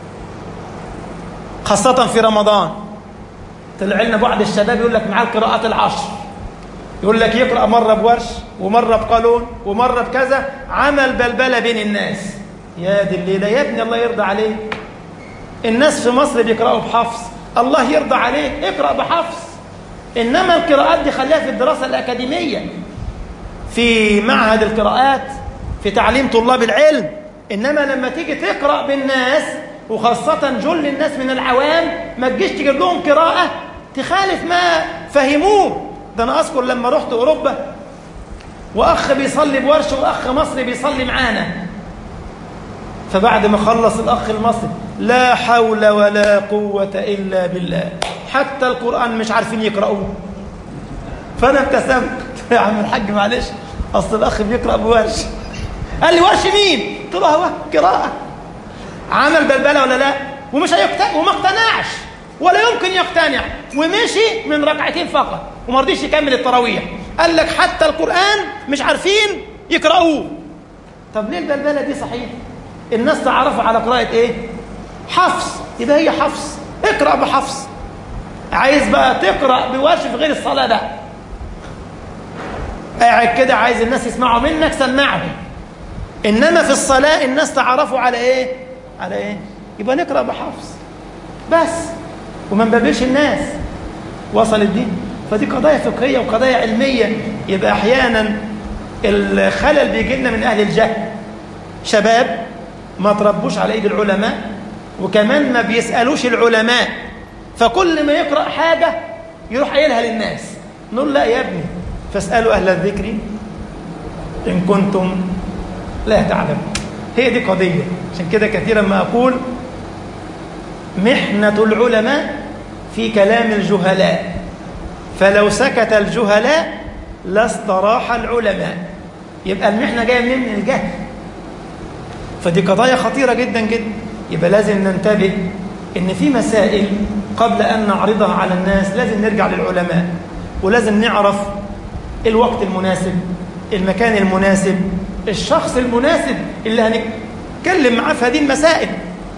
A: خاصة في رمضان طلع لنا بعض الشباب يقول لك معاه القراءات العشر يقول لك يقرأ مرة بورش ومرة بقانون ومرة بكذا عمل بلبلة بين الناس يا دي الليلة يا ابني الله يرضى عليك الناس في مصر بيقرأوا بحفص الله يرضى عليك اقرأ بحفص إنما القراءات دي خليها في الدراسة الأكاديمية في معهد القراءات في تعليم طلاب العلم إنما لما تيجي تقرأ بالناس وخاصة جل الناس من العوام ما تجيش تجيب لهم قراءة تخالف ما فهموه ده أنا أذكر لما رحت أوروبا وأخ بيصلي بورش وأخ مصري بيصلي معانا فبعد ما خلص الأخ المصري لا حول ولا قوة إلا بالله حتى القرآن مش عارفين يقرأوه فأنا ابتسمت يا عم الحاج معلش أصل الأخ بيقرأ بورش قال لي ورش مين؟ قلت له هو قراءة عمل بلبله ولا لا ومش هيقتنع وما اقتنعش ولا يمكن يقتنع ومشي من ركعتين فقط وما رضيش يكمل التراويح قال لك حتى القرآن مش عارفين يقرأوه طب ليه البلبله دي صحيح الناس تعرفوا على قراءة ايه حفص يبقى هي حفص اقرأ بحفص عايز بقى تقرأ بورش في غير الصلاة ده قاعد كده عايز الناس يسمعوا منك سمعهم إنما في الصلاة الناس تعرفوا على إيه على إيه يبقى نقرأ بحفظ بس وما نبلش الناس وصل الدين فدي قضايا فقهية وقضايا علمية يبقى أحيانا الخلل بيجي لنا من أهل الجهل شباب ما تربوش على ايد العلماء وكمان ما بيسألوش العلماء فكل ما يقرأ حاجة يروح قايلها للناس نقول لا يا ابني فاسألوا أهل الذكر إن كنتم لا تعلمون هي دي قضية عشان كده كثيرا ما أقول محنة العلماء في كلام الجهلاء فلو سكت الجهلاء لاستراح العلماء يبقى المحنة جاية منين من الجهل فدي قضايا خطيرة جدا جدا يبقى لازم ننتبه ان في مسائل قبل ان نعرضها على الناس لازم نرجع للعلماء ولازم نعرف الوقت المناسب المكان المناسب الشخص المناسب اللي هنتكلم معاه في هذه المسائل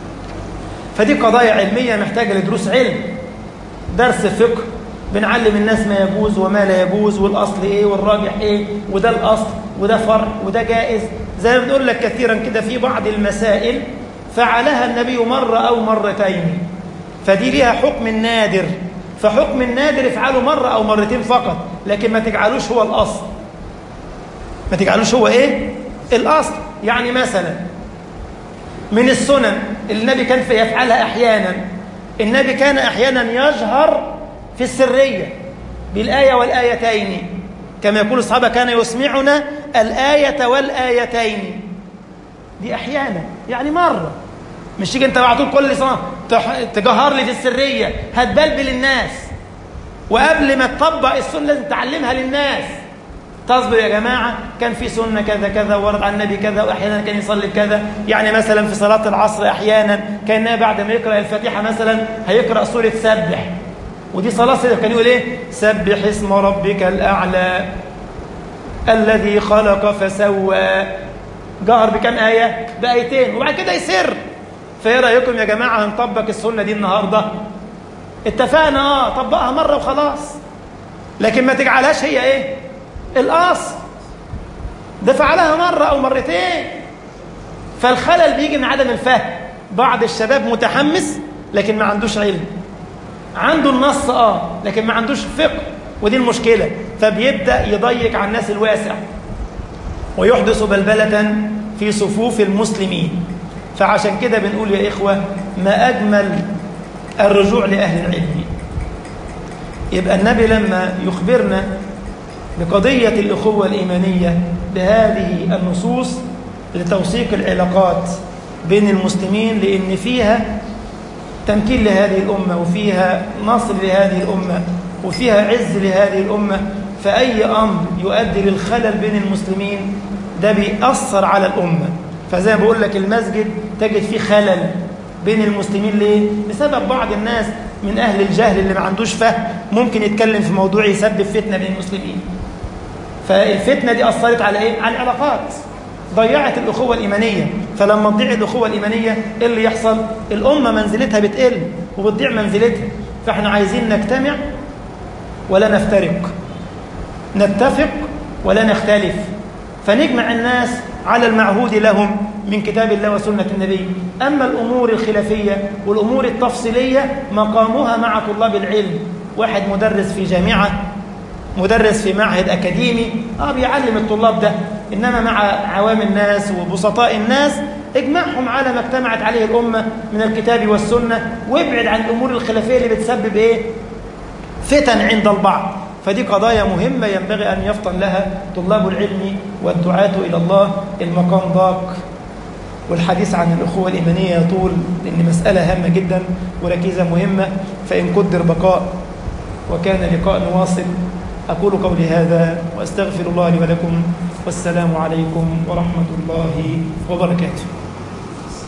A: فدي قضايا علمية محتاجة لدروس علم درس فقه بنعلم الناس ما يجوز وما لا يجوز والأصل إيه والراجح إيه وده الأصل وده فرع وده جائز زي ما بنقول لك كثيرا كده في بعض المسائل فعلها النبي مرة أو مرتين فدي ليها حكم النادر فحكم النادر افعله مرة أو مرتين فقط لكن ما تجعلوش هو الأصل ما تجعلوش هو إيه الأصل يعني مثلا من السنن اللي النبي كان في يفعلها أحيانا النبي كان أحيانا يجهر في السرية بالآية والآيتين كما يقول الصحابة كان يسمعنا الآية والآيتين دي أحيانا يعني مرة مش تيجي أنت على طول كل سنة تجهر لي في السرية هتبلبل الناس وقبل ما تطبق السنة لازم تعلمها للناس تصبر يا جماعة كان في سنة كذا كذا ورد عن النبي كذا وأحيانا كان يصلي كذا يعني مثلا في صلاة العصر أحيانا كان بعد ما يقرأ الفاتحة مثلا هيقرأ سورة سبح ودي صلاة سيدة كان يقول إيه سبح اسم ربك الأعلى الذي خلق فسوى جهر بكم آية بآيتين وبعد كده يسر فإيه رأيكم يا جماعة هنطبق السنة دي النهاردة اتفقنا اه طبقها مرة وخلاص لكن ما تجعلهاش هي ايه الأصل ده فعلها مرة أو مرتين فالخلل بيجي من عدم الفهم بعض الشباب متحمس لكن ما عندوش علم عنده النص اه لكن ما عندوش فقه ودي المشكلة فبيبدأ يضيق على الناس الواسع ويحدث بلبلة في صفوف المسلمين فعشان كده بنقول يا إخوة ما أجمل الرجوع لأهل العلم يبقى النبي لما يخبرنا بقضية الأخوة الإيمانية بهذه النصوص لتوثيق العلاقات بين المسلمين لأن فيها تمكين لهذه الأمة وفيها نصر لهذه الأمة وفيها عز لهذه الأمة فأي أمر يؤدي للخلل بين المسلمين ده بيأثر على الأمة فزي ما بقول لك المسجد تجد فيه خلل بين المسلمين ليه؟ بسبب بعض الناس من أهل الجهل اللي ما عندوش فهم ممكن يتكلم في موضوع يسبب فتنة بين المسلمين فالفتنة دي أثرت على إيه؟ على العلاقات ضيعت الأخوة الإيمانية فلما تضيع الأخوة الإيمانية إيه اللي يحصل؟ الأمة منزلتها بتقل وبتضيع منزلتها فإحنا عايزين نجتمع ولا نفترق نتفق ولا نختلف فنجمع الناس على المعهود لهم من كتاب الله وسنة النبي أما الأمور الخلافية والأمور التفصيلية مقامها مع طلاب العلم واحد مدرس في جامعة مدرس في معهد أكاديمي آه بيعلم الطلاب ده إنما مع عوام الناس وبسطاء الناس اجمعهم على ما اجتمعت عليه الأمة من الكتاب والسنة وابعد عن الأمور الخلافية اللي بتسبب إيه؟ فتن عند البعض فدي قضايا مهمة ينبغي أن يفطن لها طلاب العلم والدعاة إلى الله المقام ضاق والحديث عن الأخوة الإيمانية يطول لأن مسألة هامة جدا وركيزة مهمة فإن قدر بقاء وكان لقاء واصل أقول قولي هذا وأستغفر الله لي ولكم والسلام عليكم ورحمة الله وبركاته